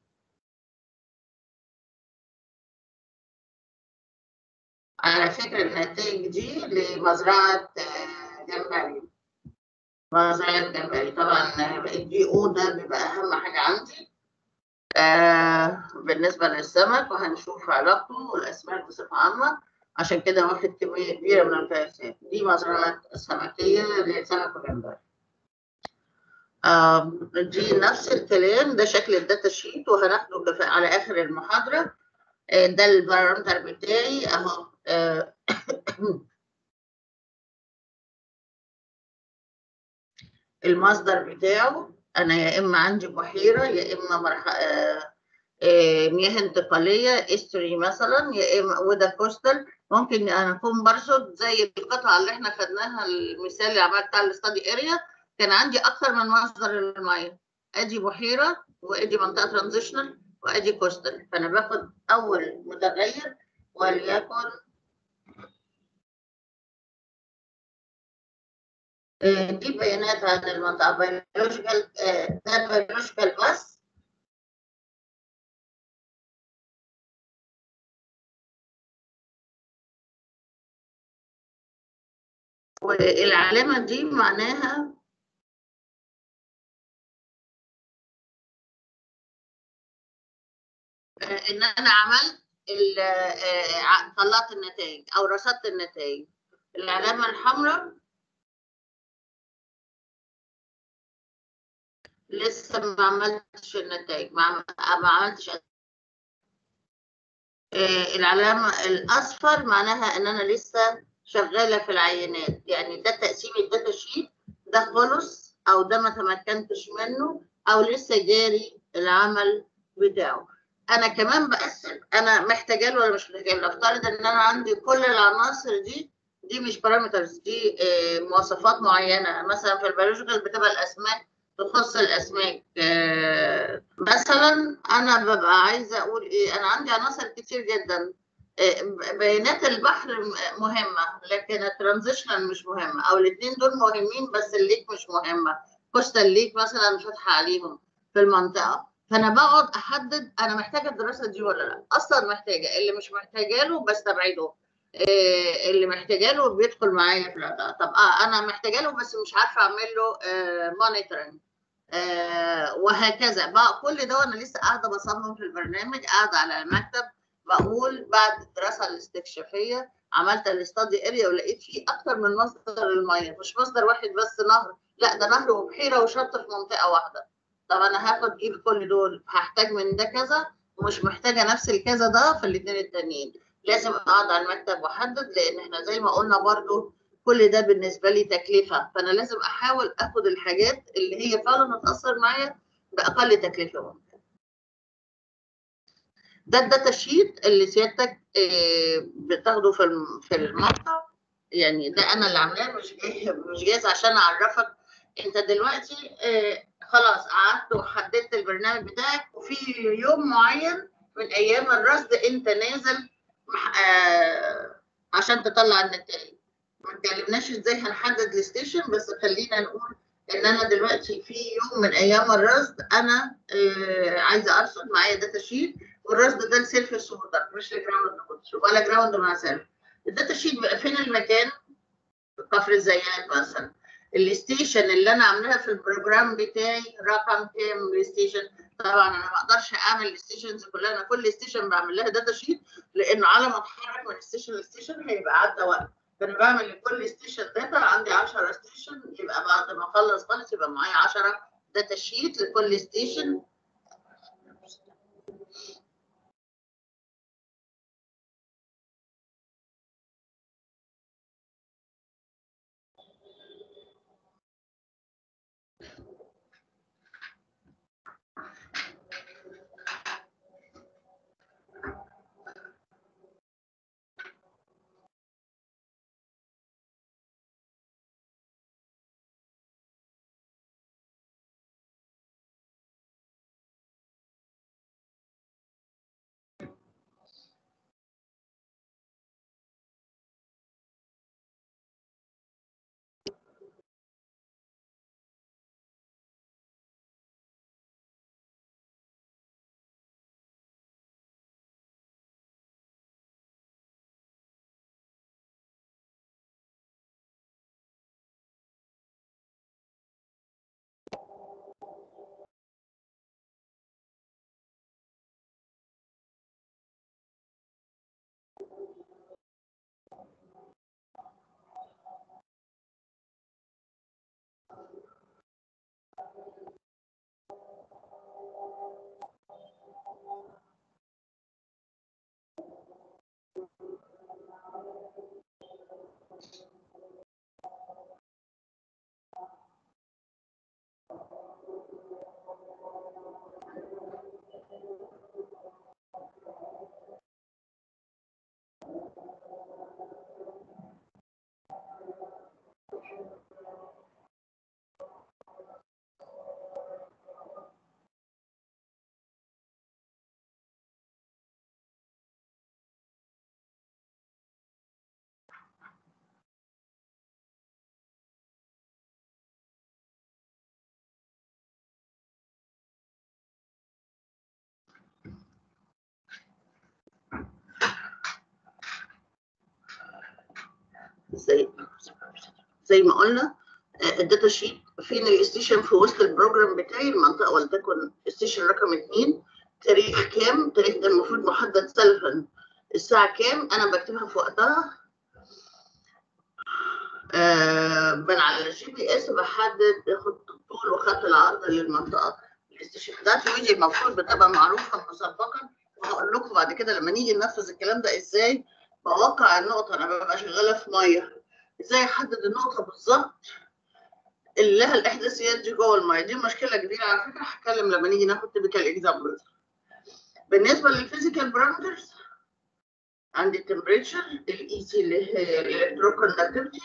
على فكرة النتائج دي لمزرعة جمبري مزرعة جمبري طبعا الدي او ده بيبقى أهم حاجة عندي آه بالنسبة للسمك وهنشوف علاقته والأسماك بصفة عامة عشان كده واخد كمية كبيرة من القياسات دي مزرعة سمكية لسمك وجمبري آه دي نفس الكلام ده شكل الداتا شيت وهناخده على آخر المحاضرة آه ده البارامتر بتاعي أهو آه المصدر بتاعه انا يا اما عندي بحيره يا اما مرح... آه آه مياه انتقاليه استري مثلا يا اما وده كوستال ممكن انا اكون برصد زي القطعه اللي احنا خدناها المثال اللي عملتها الاستادي اريا كان عندي اكثر من مصدر للميه ادي بحيره وادي منطقه ترانزيشنال وادي كوستال فانا باخد اول متغير وليكن دي بيانات عن المنطقة بيولوجيكال ده بيولوجيكال بس والعلامة دي معناها آه، ان انا عملت ال- آه، ع- طلعت النتائج او رصدت النتائج العلامة الحمراء لسه ما عملتش النتائج ما عم- ما عملتش آه، العلامة الأصفر معناها إن أنا لسه شغالة في العينات يعني ده تقسيم الداتا شيت ده خلص أو ده ما تمكنتش منه أو لسه جاري العمل بتاعه أنا كمان بقسم أنا محتاجة له ولا مش محتاجة له أفترض إن أنا عندي كل العناصر دي دي مش بارامترز دي آه، مواصفات معينة مثلا في البيولوجيكال بتبقى الأسماك تخص الأسماك آه، مثلا انا ببقى عايزه اقول ايه انا عندي عناصر كتير جدا آه، بيانات البحر م- مهمه لكن الترانزيشنال مش مهمه او الاثنين دول مهمين بس الليك مش مهمه كوستال ليك مثلا فاتحه عليهم في المنطقه فانا بقعد احدد انا محتاجه الدراسه دي ولا لا اصلا محتاجه اللي مش محتاجه له بستبعده آه، اللي محتاجه له بيدخل معايا في الأداء. طب آه انا محتاجه له بس مش عارفه اعمل له مونيتورنج آه، وهكذا بقى كل ده وانا لسه قاعده بصمم في البرنامج قاعده على المكتب بقول بعد الدراسه الاستكشافيه عملت الاستادي اريا ولقيت فيه اكتر من مصدر الميه مش مصدر واحد بس نهر لا ده نهر وبحيره وشط في منطقه واحده طب انا هاخد جيب كل دول هحتاج من ده كذا ومش محتاجه نفس الكذا ده في الاثنين التانيين لازم اقعد على المكتب واحدد لان احنا زي ما قلنا برضو كل ده بالنسبه لي تكلفه فانا لازم احاول اخد الحاجات اللي هي فعلا هتاثر معايا باقل تكلفه ممكن ده الداتا شيت اللي سيادتك آه، بتاخده في الم- في الموقع يعني ده انا اللي عاملاه مش جاي مش جاهز عشان اعرفك انت دلوقتي آه، خلاص قعدت وحددت البرنامج بتاعك وفي يوم معين من ايام الرصد انت نازل مح- آه، عشان تطلع النتائج ما اتكلمناش ازاي هنحدد الستيشن بس خلينا نقول ان انا دلوقتي في يوم من ايام الرصد انا آه، عايزه ارصد معايا داتا شيت والرصد ده لسيلف سورتر مش لجراوند ولا جراوند مع سيلف الداتا شيت بقى فين المكان في كفر الزيات مثلا الستيشن اللي انا عاملاها في البروجرام بتاعي رقم كام الستيشن طبعا انا ما اقدرش اعمل الستيشنز كلها انا كل ستيشن بعمل لها داتا شيت لانه على ما اتحرك من ستيشن لستيشن هيبقى عدى وقت فانا بعمل لكل ستيشن داتا عندي 10 ستيشن يبقى بعد ما اخلص خالص يبقى معايا 10 داتا شيت لكل ستيشن ازاي زي ما قلنا آه، الداتا شيت فين الستيشن في وسط البروجرام بتاعي المنطقه ولتكن ستيشن رقم اثنين تاريخ كام تاريخ ده المفروض محدد سلفا الساعه كام انا بكتبها في وقتها آه، من على الجي بي اس بحدد خط الطول وخط العرض للمنطقه الستيشن بتاعتي ودي المفروض بتبقى معروفه مسبقا وهقول لكم بعد كده لما نيجي ننفذ الكلام ده ازاي بوقع النقطه انا ببقى شغاله في ميه ازاي احدد النقطه بالظبط اللي لها الاحداثيات دي جوه الميه دي مشكله كبيره على فكره هتكلم لما نيجي ناخد تيبيكال اكزامبلز بالنسبه للفيزيكال بارامترز عندي التمبريتشر الاي سي اللي هي الالكترو كوندكتيفيتي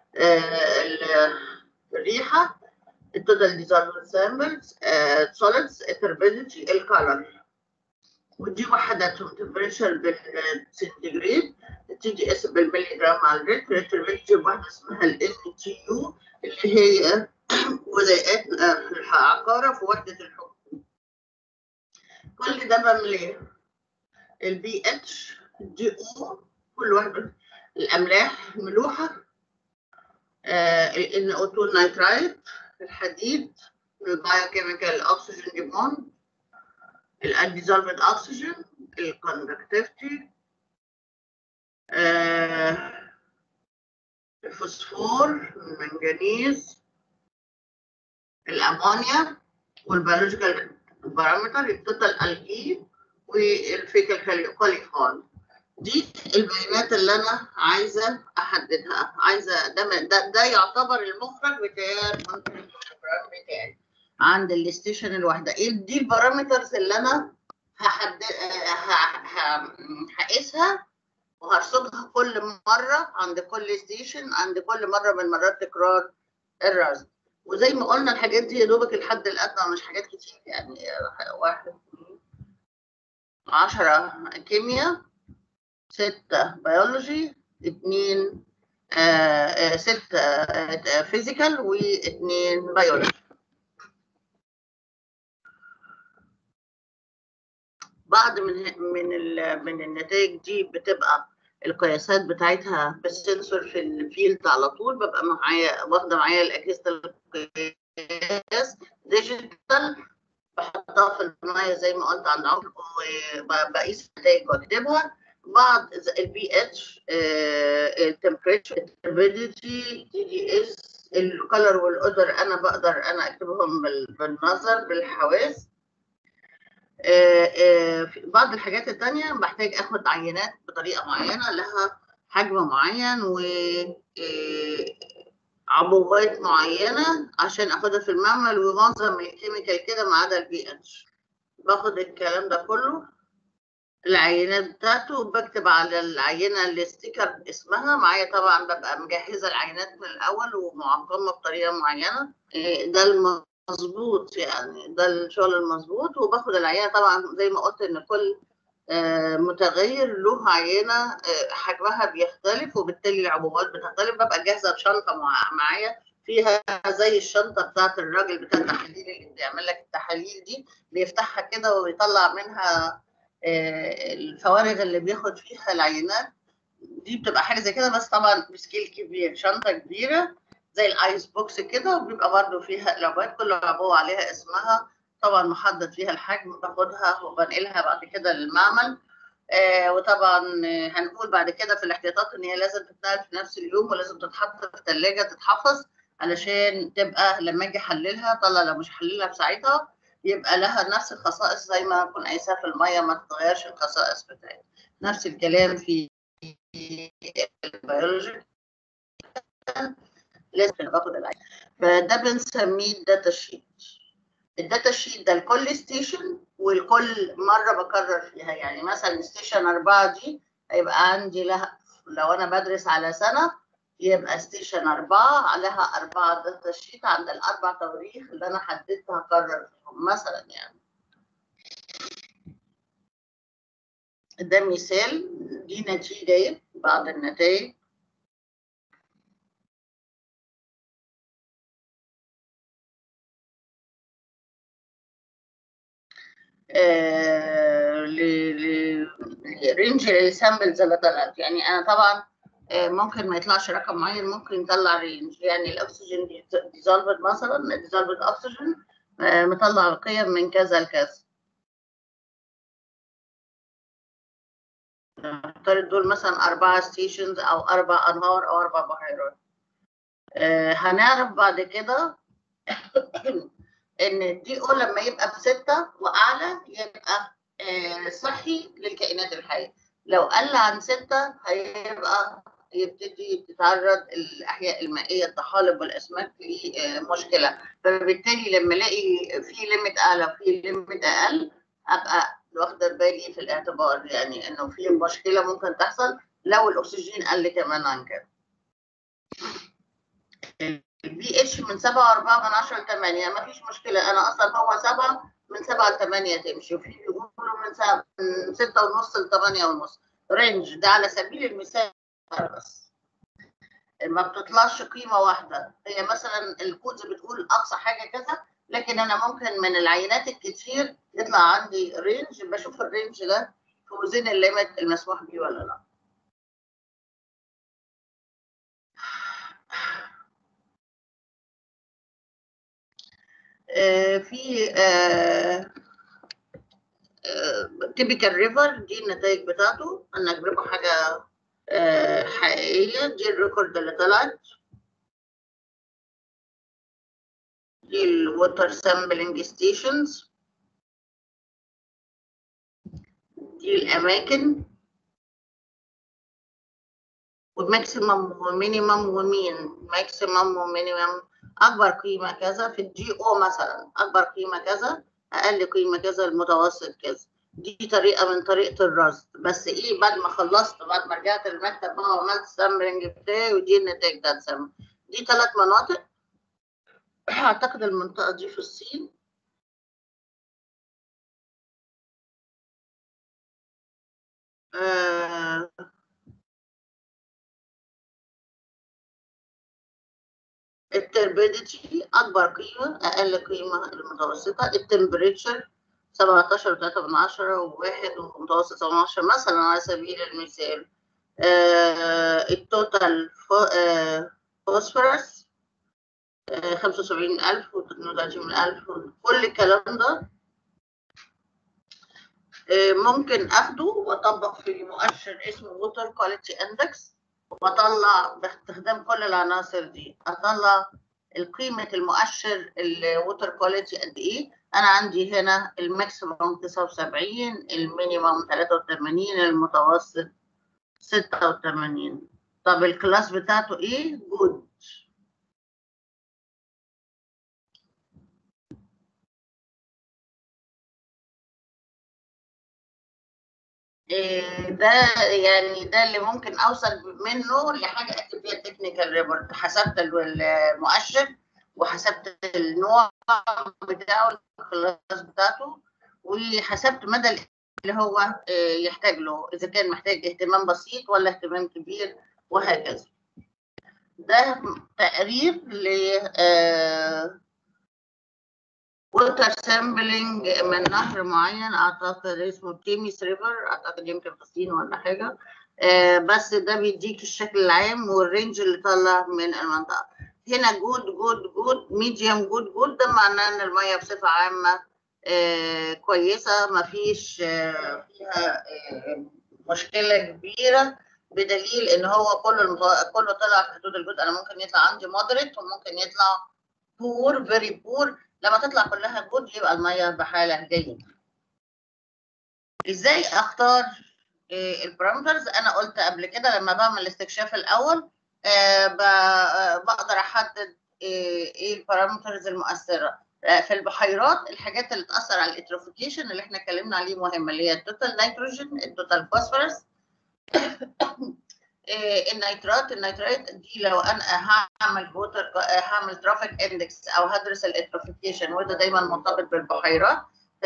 الريحه التوتال ديزولفد سامبلز سوليدز التربيديتي الكالر ودي وحداتهم تمبريتشر بالسنتيجريد التي دي اس بالملي جرام على اللتر التربيديتي بواحده اسمها ال تي يو اللي هي ولايات آه، في العقاره في وحده الحكم كل ده بعمل ايه؟ البي اتش الدي او كل واحده الاملاح الملوحه الان او 2 نيترايت الحديد البايوكيميكال اوكسجين ديبوند الاديزولفد اوكسجين الكوندكتيفيتي الفوسفور المنجنيز الامونيا والبيولوجيكال بارامتر التوتال الكي والفيكال كوليفون دي البيانات اللي انا عايزه احددها عايزه ده ده, ده يعتبر المخرج بتاع المنتج بتاعي عند الستيشن الواحده ايه دي البارامترز اللي انا هحدد هقيسها وهرصدها كل مره عند كل ستيشن عند كل مره من مرات تكرار الرصد وزي ما قلنا الحاجات دي يا دوبك الحد الادنى مش حاجات كتير يعني واحد عشرة كيمياء ستة بيولوجي اتنين آه آه ستة آه فيزيكال واتنين بيولوجي بعض من من من النتائج دي بتبقى القياسات بتاعتها بالسنسور في الفيلد على طول ببقى معايا واخده معايا الاجهزه القياس ديجيتال بحطها في الميه زي ما قلت عند عمرو وبقيس النتائج واكتبها بعض البي اتش التمبريتشر التربيديتي تي دي اس الكلر والاودر انا بقدر انا اكتبهم بالنظر بالحواس في بعض الحاجات التانية بحتاج اخد عينات بطريقة معينة لها حجم معين و عبوات معينة عشان اخدها في المعمل ومعظم الكيميكال كده ما عدا البي اتش باخد الكلام ده كله العينات بتاعته وبكتب على العينة الستيكر اسمها معايا طبعا ببقى مجهزة العينات من الأول ومعقمة بطريقة معينة ده المظبوط يعني ده الشغل المظبوط وباخد العينة طبعا زي ما قلت إن كل متغير له عينة حجمها بيختلف وبالتالي العبوات بتختلف ببقى جاهزة بشنطة معايا فيها زي الشنطة بتاعت الراجل بتاع التحاليل اللي بيعمل لك التحاليل دي بيفتحها كده ويطلع منها الفوارغ اللي بياخد فيها العينات دي بتبقى حاجه زي كده بس طبعا بسكيل كبير شنطه كبيره زي الايس بوكس كده وبيبقى برده فيها العبوات كل عبوه عليها اسمها طبعا محدد فيها الحجم باخدها وبنقلها بعد كده للمعمل آه وطبعا هنقول بعد كده في الاحتياطات ان هي لازم تتنقل في نفس اليوم ولازم تتحط في الثلاجه تتحفظ علشان تبقى لما اجي احللها طلع لو مش هحللها في ساعتها يبقى لها نفس الخصائص زي ما اكون قايساها في الميه ما تتغيرش الخصائص بتاعتها نفس الكلام في البيولوجي لازم باخد العين فده بنسميه الداتا شيت الداتا شيت ده لكل ستيشن ولكل مره بكرر فيها يعني مثلا ستيشن أربعة دي هيبقى عندي لها لو انا بدرس على سنه يبقى ستيشن أربعة عليها أربعة داتا شيت عند الأربع تواريخ اللي أنا حددت هكرر فيهم مثلا يعني ده مثال دي نتيجة بعض النتائج آه ل ل رينج السامبلز اللي طلعت يعني انا طبعا آه، ممكن ما يطلعش رقم معين ممكن يطلع رينج يعني الاكسجين ديزولفد مثلا ديزولفد اكسجين مطلع قيم من كذا لكذا نفترض دول مثلا أربعة ستيشنز أو أربع أنهار أو أربع بحيرات آه، هنعرف بعد كده إن الدي أو لما يبقى بستة وأعلى يبقى آه، صحي للكائنات الحية لو قل عن ستة هيبقى يبتدي تتعرض الأحياء المائية الطحالب والأسماك لمشكلة فبالتالي لما الاقي في ليميت أعلى وفي ليميت أقل أبقى واخدة بالي في الاعتبار يعني إنه في مشكلة ممكن تحصل لو الأكسجين قل كمان عن كده. البي اتش من 7.4 من 10 ل 8 ما فيش مشكلة أنا أصلا هو 7 من 7 ل 8 تمشي وفي بيقولوا من 7 من 6 ونص ل 8 ونص رينج ده على سبيل المثال بس ما بتطلعش قيمة واحدة هي مثلا الكودز بتقول أقصى حاجة كذا لكن أنا ممكن من العينات الكتير يطلع عندي رينج بشوف الرينج ده في وزن الليمت المسموح بيه ولا لا آه، في تيبيكال ريفر دي النتائج بتاعته انا اجيبه حاجه آه، حقيقيه دي الريكورد اللي طلعت دي الووتر سامبلنج ستيشنز دي الاماكن والماكسيمم والمينيمم ومين ماكسيمم ومينيمم اكبر قيمه كذا في الجي او مثلا اكبر قيمه كذا اقل قيمه كذا المتوسط كذا دي طريقه من طريقه الرصد بس ايه بعد ما خلصت بعد ما رجعت المكتب بقى وعملت سامبلنج بتاعي ودي النتائج بتاعت سامبلنج دي ثلاث مناطق اعتقد المنطقه دي في الصين آه التربيديتي اكبر قيمه اقل قيمه المتوسطه التمبريتشر 17 و3 من عشرة وواحد ومتوسط 17 مثلا على سبيل المثال آه التوتال فوسفورس آه 75000 و 38000 كل الكلام ده آه ممكن اخده واطبق في مؤشر اسمه ووتر كواليتي اندكس واطلع باستخدام كل العناصر دي اطلع قيمة المؤشر الووتر كواليتي قد ايه انا عندي هنا الماكسيموم 79 المينيموم 83 المتوسط 86 طب الكلاس بتاعته ايه جود ده يعني ده اللي ممكن اوصل منه لحاجه اكتب فيها تكنيكال ريبورت حسبت المؤشر وحسبت النوع بتاعه الكلاس بتاعته وحسبت مدى اللي هو يحتاج له اذا كان محتاج اهتمام بسيط ولا اهتمام كبير وهكذا ده تقرير ل ووتر سامبلينج من نهر معين اعتقد اسمه تيميس ريفر اعتقد يمكن في الصين ولا حاجه آه بس ده بيديك الشكل العام والرينج اللي طالع من المنطقه هنا جود جود جود ميديوم جود جود ده معناه ان الميه بصفه عامه آه كويسه ما فيش آه فيها آه مشكله كبيره بدليل ان هو كله المط... كله طلع في حدود الجود انا ممكن يطلع عندي مودريت وممكن يطلع بور فيري بور لما تطلع كلها جود يبقى الميه بحاله جيده ازاي اختار إيه البارامترز انا قلت قبل كده لما بعمل الاستكشاف الاول آه بقدر احدد ايه, إيه البارامترز المؤثره آه في البحيرات الحاجات اللي تاثر على الاتروفيكيشن اللي احنا اتكلمنا عليه مهمه اللي هي التوتال نيتروجين التوتال فوسفورس النيترات النيترات دي لو انا هعمل ووتر هعمل ترافيك اندكس او هدرس الاتروفيكيشن وده دايما مرتبط بالبحيرات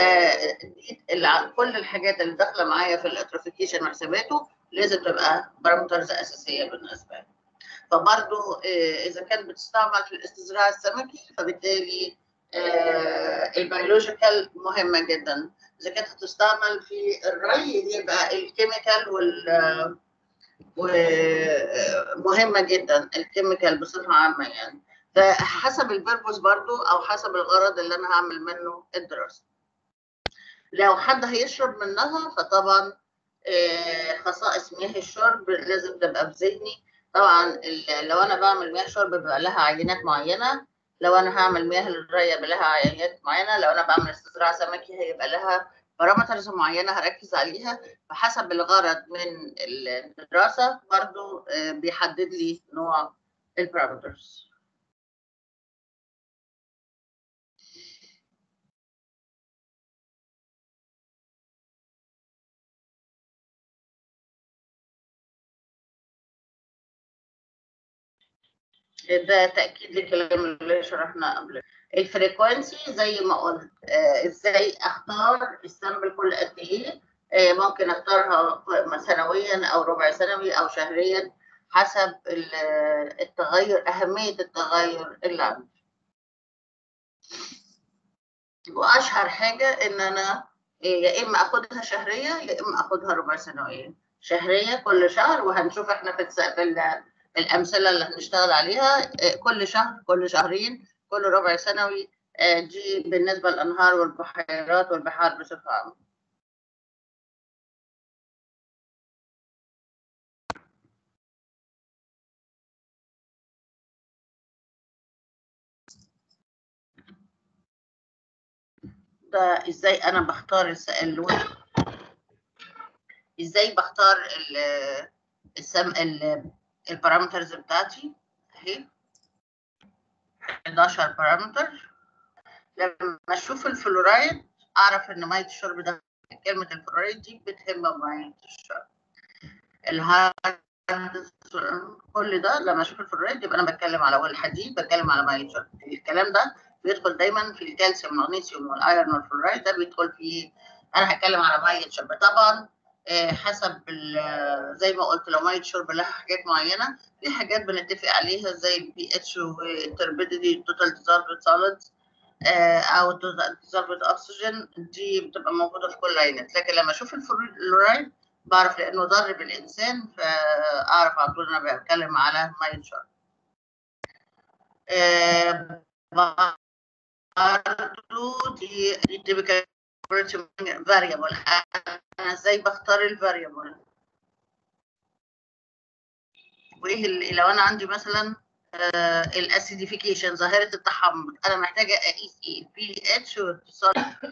كل الحاجات اللي داخله معايا في الاتروفيكيشن وحساباته لازم تبقى بارامترز اساسيه بالنسبه لي فبرضه اذا كانت بتستعمل في الاستزراع السمكي فبالتالي البيولوجيكال مهمه جدا اذا كانت هتستعمل في الري يبقى الكيميكال وال ومهمة جدا الكيميكال بصفة عامة يعني فحسب البيربوس برضو أو حسب الغرض اللي أنا هعمل منه الدراسة لو حد هيشرب منها فطبعا آه، خصائص مياه الشرب لازم تبقى في ذهني طبعا ال- لو انا بعمل مياه شرب بيبقى لها عينات معينه لو انا هعمل مياه للري بيبقى لها عينات معينه لو انا بعمل استزراع سمكي هيبقى لها بارامترز معينه هركز عليها فحسب الغرض من الدراسه برضو آه، بيحدد لي نوع البارامترز ده تأكيد للكلام اللي شرحناه قبل الفريكوانسي زي ما قلت آه، ازاي اختار السامبل كل قد ايه آه، ممكن اختارها سنويا او ربع سنوي او شهريا حسب ال- التغير اهمية التغير اللي عندي واشهر حاجة ان انا آه، يا اما اخدها شهرية يا اما اخدها ربع سنويا شهرية كل شهر وهنشوف احنا في الس- في ال- الأمثلة اللي هنشتغل عليها آه، كل شهر كل شهرين كل ربع سنوي آه، دي بالنسبة للأنهار والبحيرات والبحار بصفة عامة ده ازاي انا بختار الس- اللون ازاي بختار ال- السم ال- البارامترز بتاعتي اهي 11 بارامتر لما اشوف الفلورايد اعرف ان ميه الشرب ده كلمه الفلورايد دي بتهم ميه الشرب الهارد كل ده لما اشوف الفلورايد يبقى انا بتكلم على الحديد بتكلم على ميه الشرب الكلام ده بيدخل دايما في الكالسيوم والمغنيسيوم والايرون والفلورايد ده بيدخل في انا هتكلم على ميه شرب طبعا آه، حسب ال- زي ما قلت لو ميه شرب لها حاجات معينه في حاجات بنتفق عليها زي البي اتش والتربيديتي التوتال ديزولفد سوليدز او ديزولفد اكسجين دي بتبقى موجوده في كل العينات لكن لما اشوف الفلورايد بعرف لانه ضار بالانسان فاعرف على طول انا بتكلم على ميه شرب آه، برضو دي دي typical variable انا ازاي بختار الفاريبل وايه اللي لو انا عندي مثلا الاسيديفيكيشن ظاهره التحمض انا محتاجه اقيس ايه البي اتش واتصال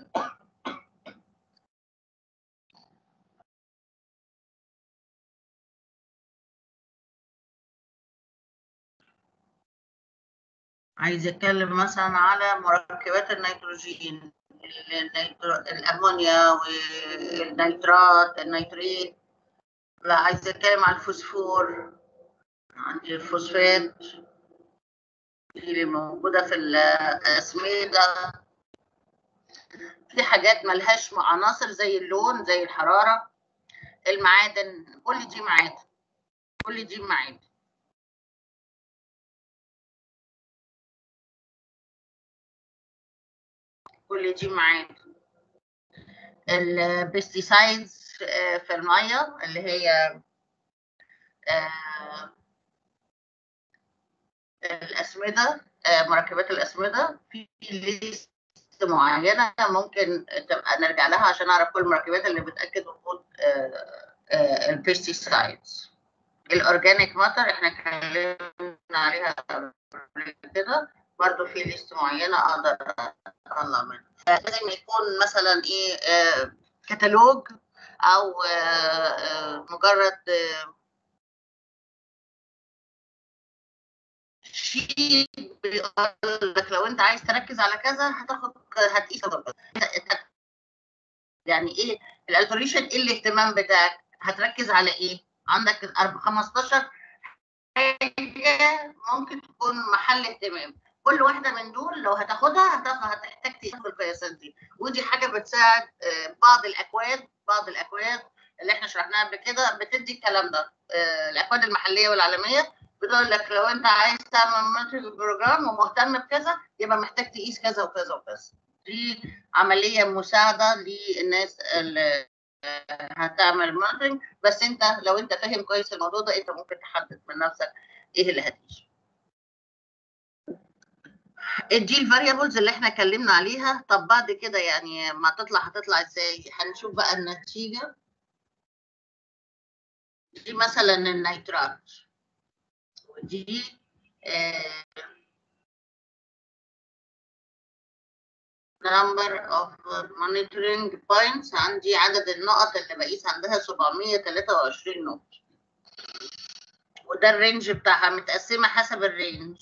عايز اتكلم مثلا على مركبات النيتروجين النيترو... الامونيا والنيترات النيتريت لا عايز اتكلم على الفوسفور عندي الفوسفات اللي موجوده في الاسمده في حاجات ملهاش عناصر زي اللون زي الحراره المعادن كل دي معادن كل دي معادن كل دي معادن البستيسايدز في الميه اللي هي آه، الاسمده آه، مركبات الاسمده في ليست معينه ممكن تبقى نرجع لها عشان اعرف كل المركبات اللي بتاكد وجود البستيسايدز الاورجانيك ماتر احنا اتكلمنا عليها قبل كده برضه في ليست معينه اقدر اطلع منها لازم يكون مثلا ايه آه، كتالوج او آه، آه، مجرد آه، شيء بيقول لك لو انت عايز تركز على كذا هتاخد هتقيس كذا وكذا. يعني ايه الالتريشن ايه الاهتمام بتاعك هتركز على ايه عندك أرب- 15 حاجه ممكن تكون محل اهتمام كل واحده من دول لو هتاخدها هتاخد هتحتاج تاخد القياسات دي ودي حاجه بتساعد آه، بعض الاكواد بعض الاكواد اللي احنا شرحناها قبل كده بتدي الكلام ده آه، الاكواد المحليه والعالميه بتقول لك لو انت عايز تعمل مونترنج بروجرام ومهتم بكذا يبقى محتاج تقيس كذا وكذا وكذا دي عمليه مساعده للناس اللي هتعمل مونيتورنج بس انت لو انت فاهم كويس الموضوع ده انت ممكن تحدد من نفسك ايه اللي هتيجي دي الفاريبلز اللي احنا اتكلمنا عليها طب بعد كده يعني ما تطلع هتطلع ازاي هنشوف بقى النتيجه دي مثلا النيترات ودي آه number of monitoring points عندي عدد النقط اللي بقيس عندها 723 نقطة وده الرينج بتاعها متقسمة حسب الرينج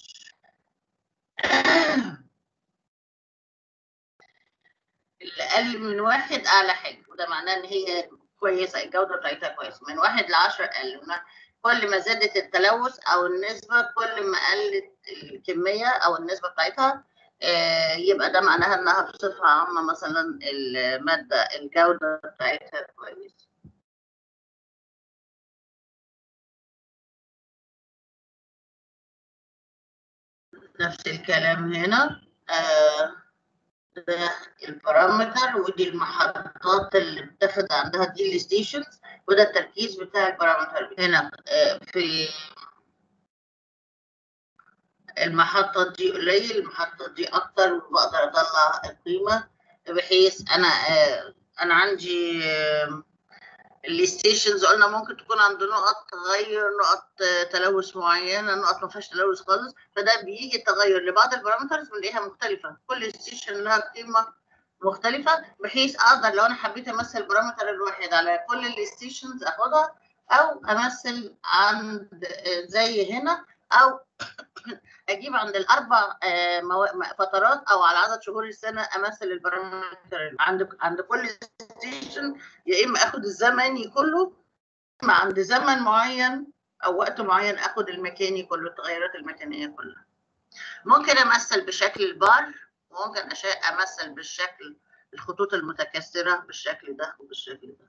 اللي أقل من واحد أعلى حاجة وده معناه إن هي كويسة الجودة بتاعتها كويسة من واحد لعشرة أقل كل ما زادت التلوث أو النسبة كل ما قلت الكمية أو النسبة بتاعتها يبقى ده معناها انها بصفه عامه مثلا الماده الجوده بتاعتها كويسه نفس الكلام هنا آه ده البارامتر ودي المحطات اللي بتاخد عندها دي الستيشنز وده التركيز بتاع البارامتر هنا آه في المحطة دي قليل المحطة دي أكتر وبقدر أطلع القيمة بحيث أنا آه أنا عندي آه الستيشنز قلنا ممكن تكون عند نقط تغير نقط آه تلوث معينة نقط ما فيهاش تلوث خالص فده بيجي تغير لبعض البارامترز بنلاقيها مختلفة كل ستيشن لها قيمة مختلفة بحيث أقدر لو أنا حبيت أمثل البارامتر الواحد على كل الستيشنز أخدها أو أمثل عند زي هنا أو اجيب عند الاربع فترات او على عدد شهور السنه امثل البارامتر عند عند كل ستيشن يا اما اخد الزمني كله اما عند زمن معين او وقت معين اخد المكاني كله التغيرات المكانيه كلها ممكن امثل بشكل البار وممكن امثل بالشكل الخطوط المتكسره بالشكل ده وبالشكل ده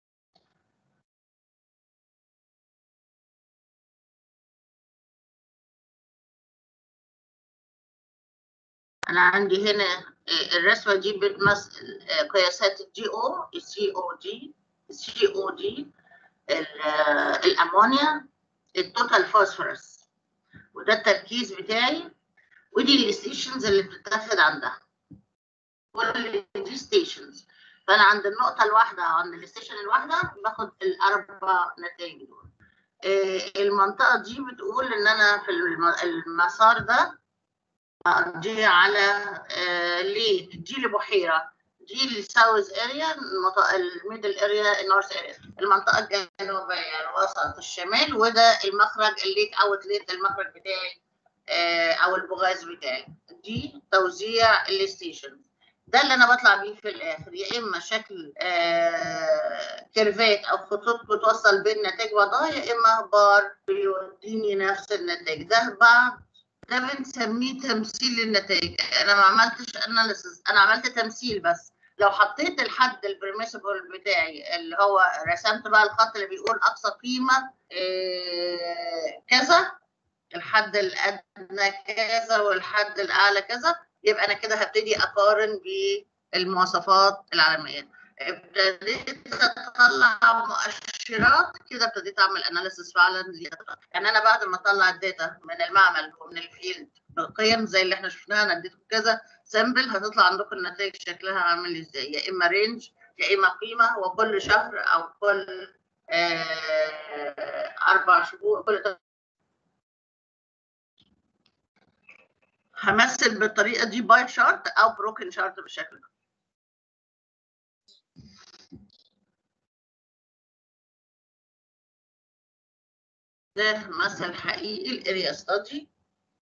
انا عندي هنا الرسمه دي بتمثل قياسات الجي او السي او دي السي او دي الامونيا التوتال فوسفورس وده التركيز بتاعي ودي الستيشنز اللي بتتاخد عندها كل دي ستيشنز فانا عند النقطه الواحده او عند الستيشن الواحده باخد الاربع نتائج دول المنطقه دي بتقول ان انا في المسار ده دي على آه ليه دي لبحيره دي الساوث اريا الميدل اريا النورث اريا المنطقه الجنوبيه الوسط الشمال وده المخرج الليك اوتليت المخرج بتاعي آه او البغاز بتاعي دي توزيع الستيشن ده اللي انا بطلع بيه في الاخر يا اما شكل آه كيرفات او خطوط بتوصل بين نتائج بعضها يا اما بار بيوديني نفس النتائج ده بعد ده بنسميه تمثيل للنتائج انا ما عملتش اناليسيس انا عملت تمثيل بس لو حطيت الحد البريميسبل بتاعي اللي هو رسمت بقى الخط اللي بيقول اقصى قيمه إيه كذا الحد الادنى كذا والحد الاعلى كذا يبقى انا كده هبتدي اقارن بالمواصفات العالميه ابتديت اطلع مؤشرات كده ابتديت اعمل اناليسيس فعلا يعني انا بعد ما اطلع الداتا من المعمل ومن الفيلد بقيم زي اللي احنا شفناها انا اديتكم كذا سامبل هتطلع عندكم النتائج شكلها عامل ازاي يا اما رينج يا اما قيمه وكل شهر او كل آه اربع شهور كل همثل بالطريقه دي باي شارت او بروكن شارت بالشكل ده ده مثل حقيقي الاريا ستادي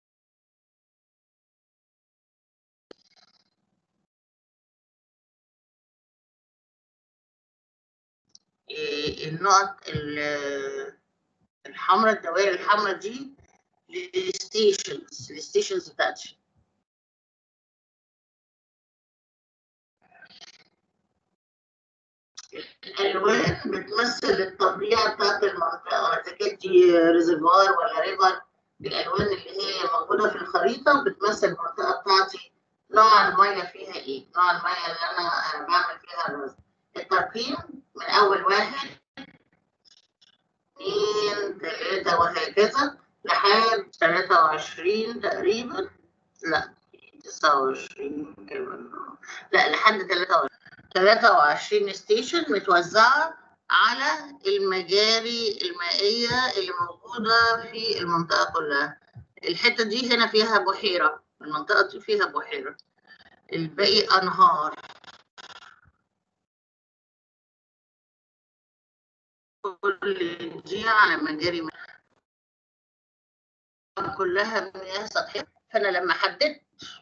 النقط الحمراء الدوائر الحمراء دي للستيشنز الستيشنز بتاعتي الالوان بتمثل الطبيعه بتاعت المنطقه اذا كانت دي ريزرفوار ولا ريفر الالوان اللي هي موجوده في الخريطه بتمثل المنطقه بتاعتي نوع الميه فيها ايه نوع الميه اللي انا بعمل فيها الرصد الترقيم من أول واحد اثنين ثلاثة وهكذا لحد 23 تقريبا لا 29 لا لحد 23 23 ستيشن متوزعة على المجاري المائية اللي موجودة في المنطقة كلها الحتة دي هنا فيها بحيرة المنطقة دي فيها بحيرة الباقي أنهار كل دي على مجاري مائية. كلها مياه سطحية فأنا لما حددت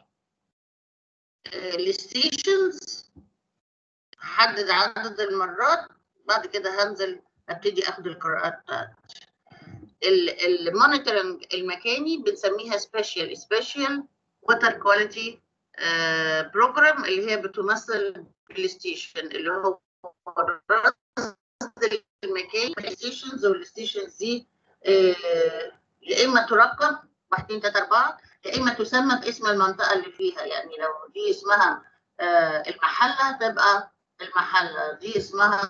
الستيشنز هحدد عدد المرات بعد كده هنزل ابتدي اخد القراءات بتاعتي المونيتورنج المكاني بنسميها سبيشال سبيشال ووتر كواليتي بروجرام اللي هي بتمثل الستيشن اللي هو الرصد المكاني الستيشنز والستيشنز دي آه، يا اما ترقم 1 2 3 4 يا اما تسمى باسم المنطقه اللي فيها يعني لو دي اسمها آه، المحله تبقى المحله دي اسمها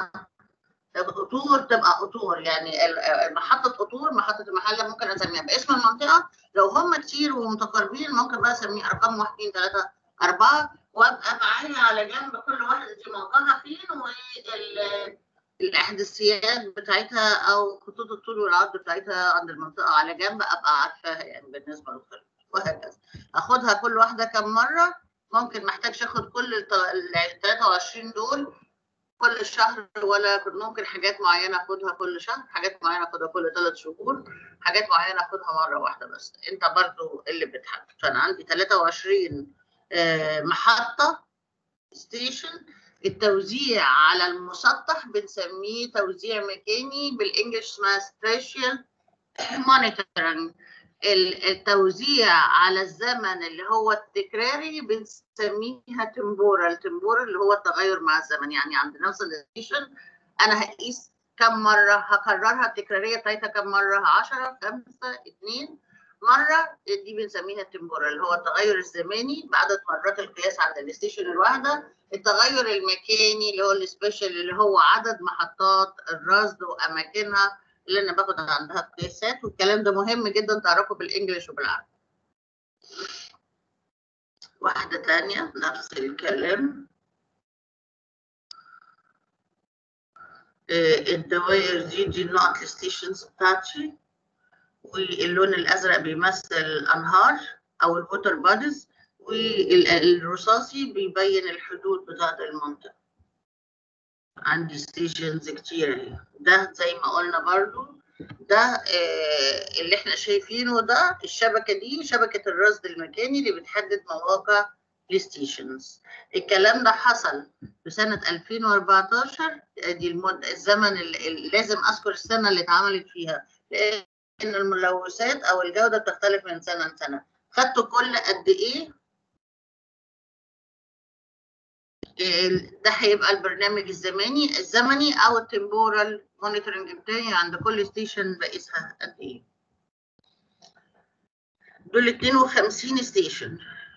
قطور تبقى قطور يعني ال- محطه قطور محطه المحله ممكن اسميها باسم المنطقه لو هم كتير ومتقاربين ممكن بقى اسميه ارقام 1 2 3 4 وابقى معايا على جنب كل واحده دي موقعها فين والاحداثيات بتاعتها او خطوط الطول والعرض بتاعتها عند المنطقه على جنب ابقى عارفاها يعني بالنسبه للخريطه وهكذا اخدها كل واحده كم مره ممكن محتاجش اخد كل ال 23 دول كل شهر ولا ممكن حاجات معينه اخدها كل شهر حاجات معينه اخدها كل ثلاث شهور حاجات معينه اخدها مره واحده بس انت برضو اللي بتحدد فانا عندي 23 آه، محطه ستيشن التوزيع على المسطح بنسميه توزيع مكاني بالانجلش اسمها سبيشال مونيتورنج التوزيع على الزمن اللي هو التكراري بنسميها تمبورال تمبورال اللي هو التغير مع الزمن يعني عند نفس الستيشن انا هقيس كم مره هكررها التكراريه بتاعتها كم مره 10 5 2 مره دي بنسميها التمبورال اللي هو التغير الزماني بعدد مرات القياس عند الستيشن الواحده التغير المكاني اللي هو السبيشال اللي هو عدد محطات الرصد واماكنها اللي انا باخد عندها قياسات والكلام ده مهم جدا تعرفه بالانجلش وبالعربي واحدة تانية نفس الكلام آه، الدوائر دي دي النقط الستيشنز بتاعتي واللون الازرق بيمثل الانهار او الووتر بادز والرصاصي بيبين الحدود بتاعت المنطقة عندي ستيشنز كتير اهي ده زي ما قلنا برضو ده آه اللي احنا شايفينه ده الشبكة دي شبكة الرصد المكاني اللي بتحدد مواقع الستيشنز الكلام ده حصل في سنة 2014 دي المدة الزمن اللي اللي لازم أذكر السنة اللي اتعملت فيها لأن الملوثات أو الجودة بتختلف من سنة لسنة خدتوا كل قد إيه ده هيبقى البرنامج الزماني الزمني او التمبورال مونيتورنج بتاعي عند كل ستيشن بقيسها قد ايه دول 52 ستيشن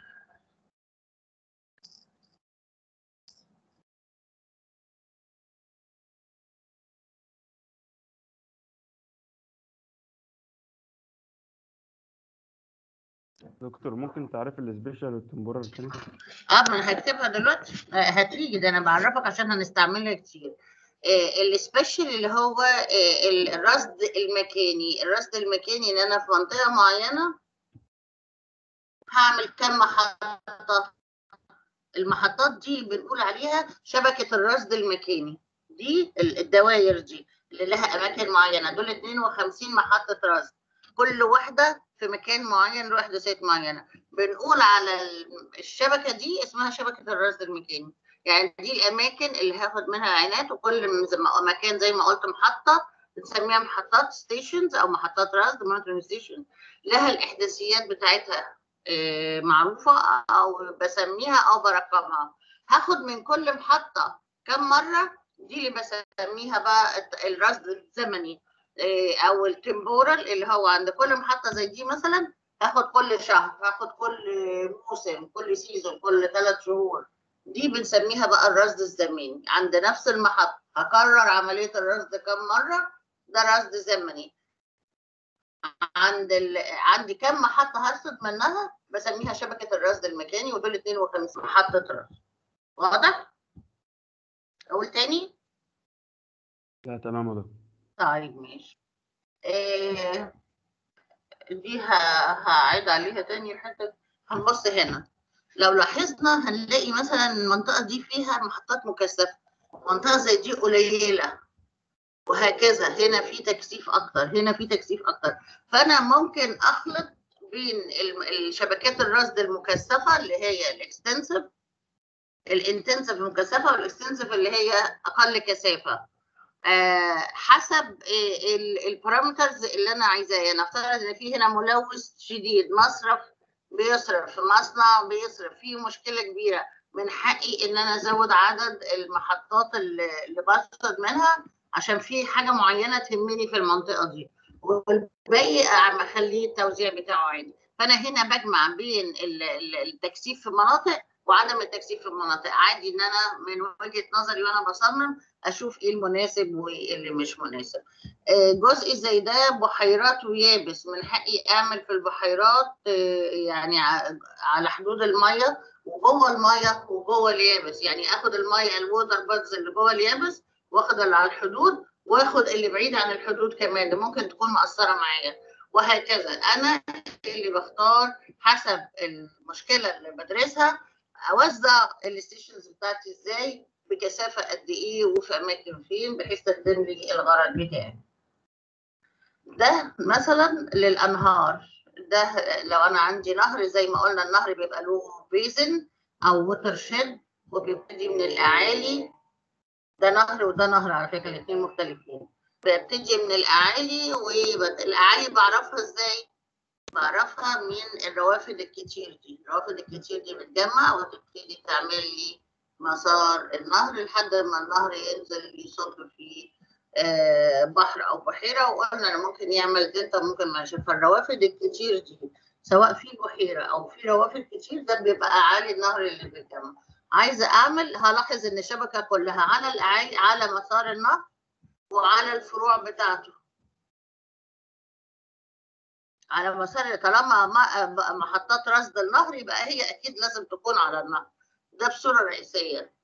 دكتور ممكن تعرف السبيشال والتمبورال تاني اه ما انا هكتبها دلوقتي آه، هتيجي ده انا بعرفك عشان هنستعملها كتير آه، السبيشال اللي هو آه، الرصد المكاني الرصد المكاني ان انا في منطقه معينه هعمل كم محطه المحطات دي بنقول عليها شبكه الرصد المكاني دي ال- الدوائر دي اللي لها اماكن معينه دول 52 محطه رصد كل واحده في مكان معين له احداثات معينه بنقول على ال- الشبكه دي اسمها شبكه الرصد المكاني يعني دي الاماكن اللي هاخد منها عينات وكل م- زي ما- مكان زي ما قلت محطه بنسميها محطات ستيشنز او محطات رصد مونيتورنج ستيشن لها الاحداثيات بتاعتها آه، معروفه او بسميها او برقمها هاخد من كل محطه كم مره دي اللي بسميها بقى الت- الرصد الزمني آه، او التمبورال اللي هو عند كل محطه زي دي مثلا هاخد كل شهر هاخد كل موسم كل سيزون كل ثلاث شهور دي بنسميها بقى الرصد الزمني عند نفس المحطة هكرر عملية الرصد كم مرة ده رصد زمني عند ال... عندي كم محطة هرصد منها بسميها شبكة الرصد المكاني ودول 52 محطة رصد واضح؟ أقول تاني؟ لا تمام يا دكتور طيب ماشي إيه دي ه- هعيد عليها تاني الحتة هنبص هنا لو لاحظنا هنلاقي مثلا المنطقة دي فيها محطات مكثفة منطقة زي دي قليلة وهكذا هنا في تكثيف أكتر هنا في تكثيف أكتر فأنا ممكن أخلط بين ال- الشبكات الرصد المكثفة اللي هي الاكستنسيف الانتنسيف المكثفة والاكستنسيف اللي هي أقل كثافة آه، حسب البارامترز اللي انا عايزاه نفترض ان في هنا ملوث شديد مصرف بيصرف مصنع بيصرف في مشكله كبيره من حقي ان انا ازود عدد المحطات اللي اللي بصرف منها عشان في حاجه معينه تهمني في المنطقه دي والباقي عم اخليه التوزيع بتاعه عادي فانا هنا بجمع بين ال- ال- التكثيف في مناطق وعدم التكثيف في مناطق عادي ان انا من وجهه نظري وانا بصمم اشوف ايه المناسب وايه اللي مش مناسب آه، جزء زي ده بحيرات ويابس من حقي اعمل في البحيرات آه، يعني ع- على حدود الميه وجوه الميه وجوه اليابس يعني اخد الميه الووتر بادز اللي جوه اليابس واخد اللي على الحدود واخد اللي بعيد عن الحدود كمان اللي ممكن تكون مأثره معايا وهكذا انا اللي بختار حسب المشكله اللي بدرسها اوزع الستيشنز بتاعتي ازاي بكثافه قد ايه وفي اماكن فين بحيث تخدم لي الغرض بتاعي ده مثلا للانهار ده لو انا عندي نهر زي ما قلنا النهر بيبقى له بيزن او ووتر شيد وبيبتدي من الاعالي ده نهر وده نهر على فكره الاثنين مختلفين ببتدي من الاعالي والاعالي بعرفها ازاي بعرفها من الروافد الكتير دي الروافد الكتير دي بتجمع وتبتدي تعمل لي مسار النهر لحد ما النهر ينزل يصب في آه، بحر او بحيره وقلنا انه ممكن يعمل دلتا ممكن ما يشوف الروافد الكتير دي سواء في بحيره او في روافد كتير ده بيبقى اعالي النهر اللي بيتجمع عايزه اعمل هلاحظ ان الشبكه كلها على الاعالي على مسار النهر وعلى الفروع بتاعته على مسار طالما ما- محطات رصد النهر يبقى هي اكيد لازم تكون على النهر ده بصوره رئيسيه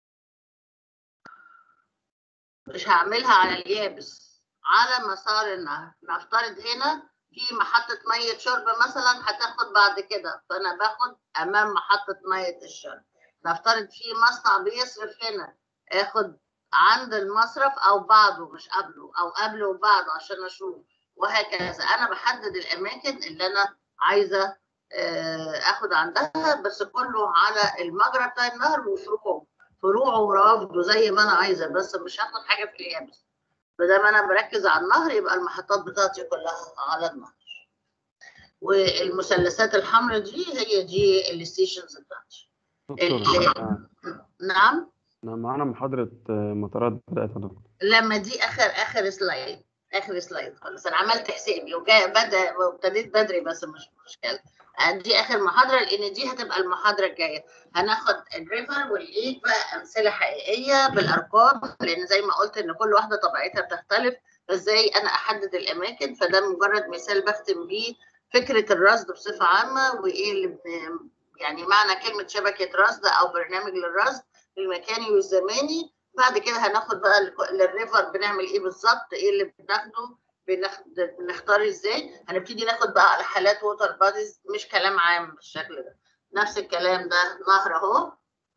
مش هعملها على اليابس على مسار النهر نفترض هنا في محطة مية شرب مثلا هتاخد بعد كده فأنا باخد أمام محطة مية الشرب نفترض في مصنع بيصرف هنا اخد عند المصرف أو بعده مش قبله أو قبله وبعده عشان أشوف وهكذا أنا بحدد الأماكن اللي أنا عايزة آه، اخد عندها بس كله على المجرى بتاع النهر وفروعه فروعه ورافضه زي ما انا عايزه بس مش هاخد حاجه في اليابس بدل ما انا بركز على النهر يبقى المحطات بتاعتي كلها على النهر والمثلثات الحمراء دي هي دي الستيشنز بتاعتي دكتور ال- آه، نعم أنا معانا محاضرة آه، مطارات بدأت يا دكتور لما دي اخر اخر سلايد اخر سلايد خلاص انا عملت حسابي وجا بدا وابتديت بدري بس مش مشكله دي اخر محاضره لان دي هتبقى المحاضره الجايه هناخد الريفر والايد بقى امثله حقيقيه بالارقام لان زي ما قلت ان كل واحده طبيعتها بتختلف فازاي انا احدد الاماكن فده مجرد مثال بختم بيه فكره الرصد بصفه عامه وايه اللي بن- يعني معنى كلمه شبكه رصد او برنامج للرصد المكاني والزماني بعد كده هناخد بقى ال- للريفر بنعمل ايه بالظبط ايه اللي بناخده بناخد بنختار ازاي هنبتدي ناخد بقى على حالات ووتر باديز مش كلام عام بالشكل ده نفس الكلام ده نهر اهو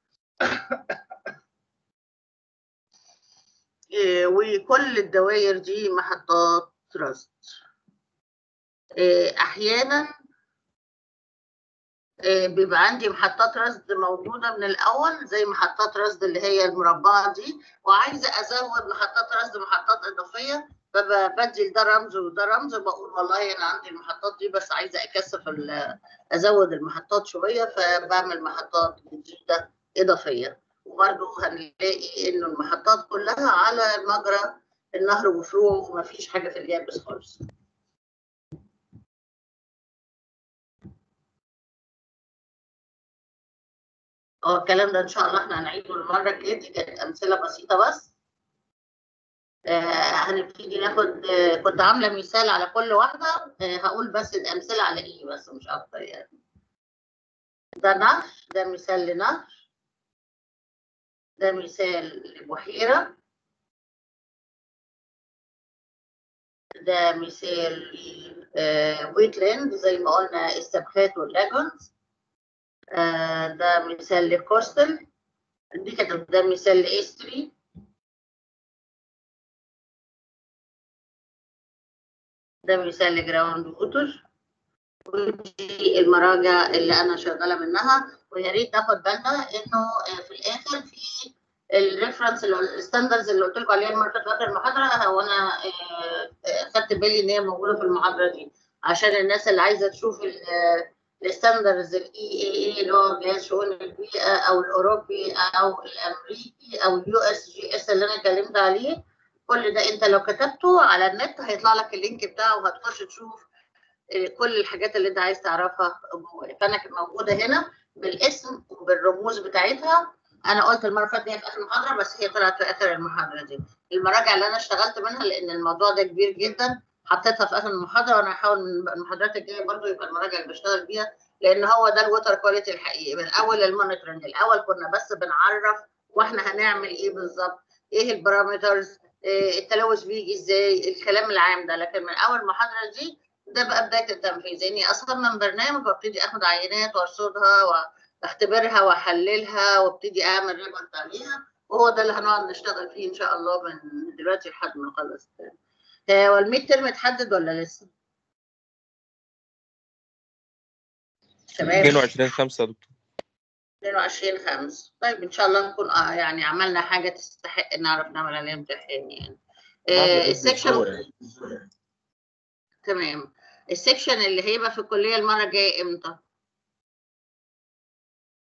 إيه، وكل الدوائر دي محطات رصد إيه، احيانا إيه، بيبقى عندي محطات رصد موجوده من الاول زي محطات رصد اللي هي المربعه دي وعايزه ازود محطات رصد محطات اضافيه فبدي ده رمز وده رمز بقول والله انا عندي المحطات دي بس عايزه اكثف ال- ازود المحطات شويه فبعمل محطات جديده اضافيه وبرضه هنلاقي انه المحطات كلها على مجرى النهر وفروعه وما فيش حاجه في اليابس خالص هو الكلام ده ان شاء الله احنا هنعيده المره الجايه دي كانت امثله بسيطه بس آه هنبتدي ناخد آه كنت عامله مثال على كل واحده آه هقول بس الامثله على ايه بس مش اكتر يعني ده نهر ده مثال لنهر ده مثال لبحيره ده مثال ويتلاند زي ما قلنا السبخات واللاجونز آه ده مثال لكوستل دي كانت ده مثال لاستري ده مثال لجراوند ووتر ودي المراجع اللي انا شغاله منها ويا ريت ناخد بالنا انه في الاخر في الريفرنس الستاندرز اللي قلت لكم عليها المره اللي فاتت المحاضره هو انا خدت بالي ان هي موجوده في المحاضره دي عشان الناس اللي عايزه تشوف الستاندرز الاي اي اي اللي هو جهاز شؤون البيئه او الاوروبي او الامريكي او اليو اس جي اس اللي انا اتكلمت عليه كل ده انت لو كتبته على النت هيطلع لك اللينك بتاعه وهتخش تشوف كل الحاجات اللي انت عايز تعرفها جوه فانا موجوده هنا بالاسم وبالرموز بتاعتها انا قلت المره اللي فاتت في اخر المحاضره بس هي طلعت في اخر المحاضره دي المراجع اللي انا اشتغلت منها لان الموضوع ده كبير جدا حطيتها في اخر المحاضره وانا هحاول من المحاضرات الجايه برضو يبقى المراجع اللي بشتغل بيها لان هو ده الووتر كواليتي الحقيقي من اول المونيتورنج الاول كنا بس بنعرف واحنا هنعمل ايه بالظبط ايه البارامترز إيه التلوث بيجي ازاي الكلام العام ده لكن من اول محاضره دي ده بقى بدايه التنفيذ اني اصمم برنامج وابتدي اخد عينات وارصدها واختبرها واحللها وابتدي اعمل ريبورت عليها وهو ده اللي هنقعد نشتغل فيه ان شاء الله من دلوقتي لحد ما نخلص آه والميد ترم اتحدد ولا لسه؟ تمام 22 5 يا دكتور 22 5 طيب ان شاء الله نكون آه يعني عملنا حاجه تستحق نعرف نعمل عليها امتحان يعني آه السكشن تمام السكشن اللي هيبقى في الكليه المره الجايه امتى؟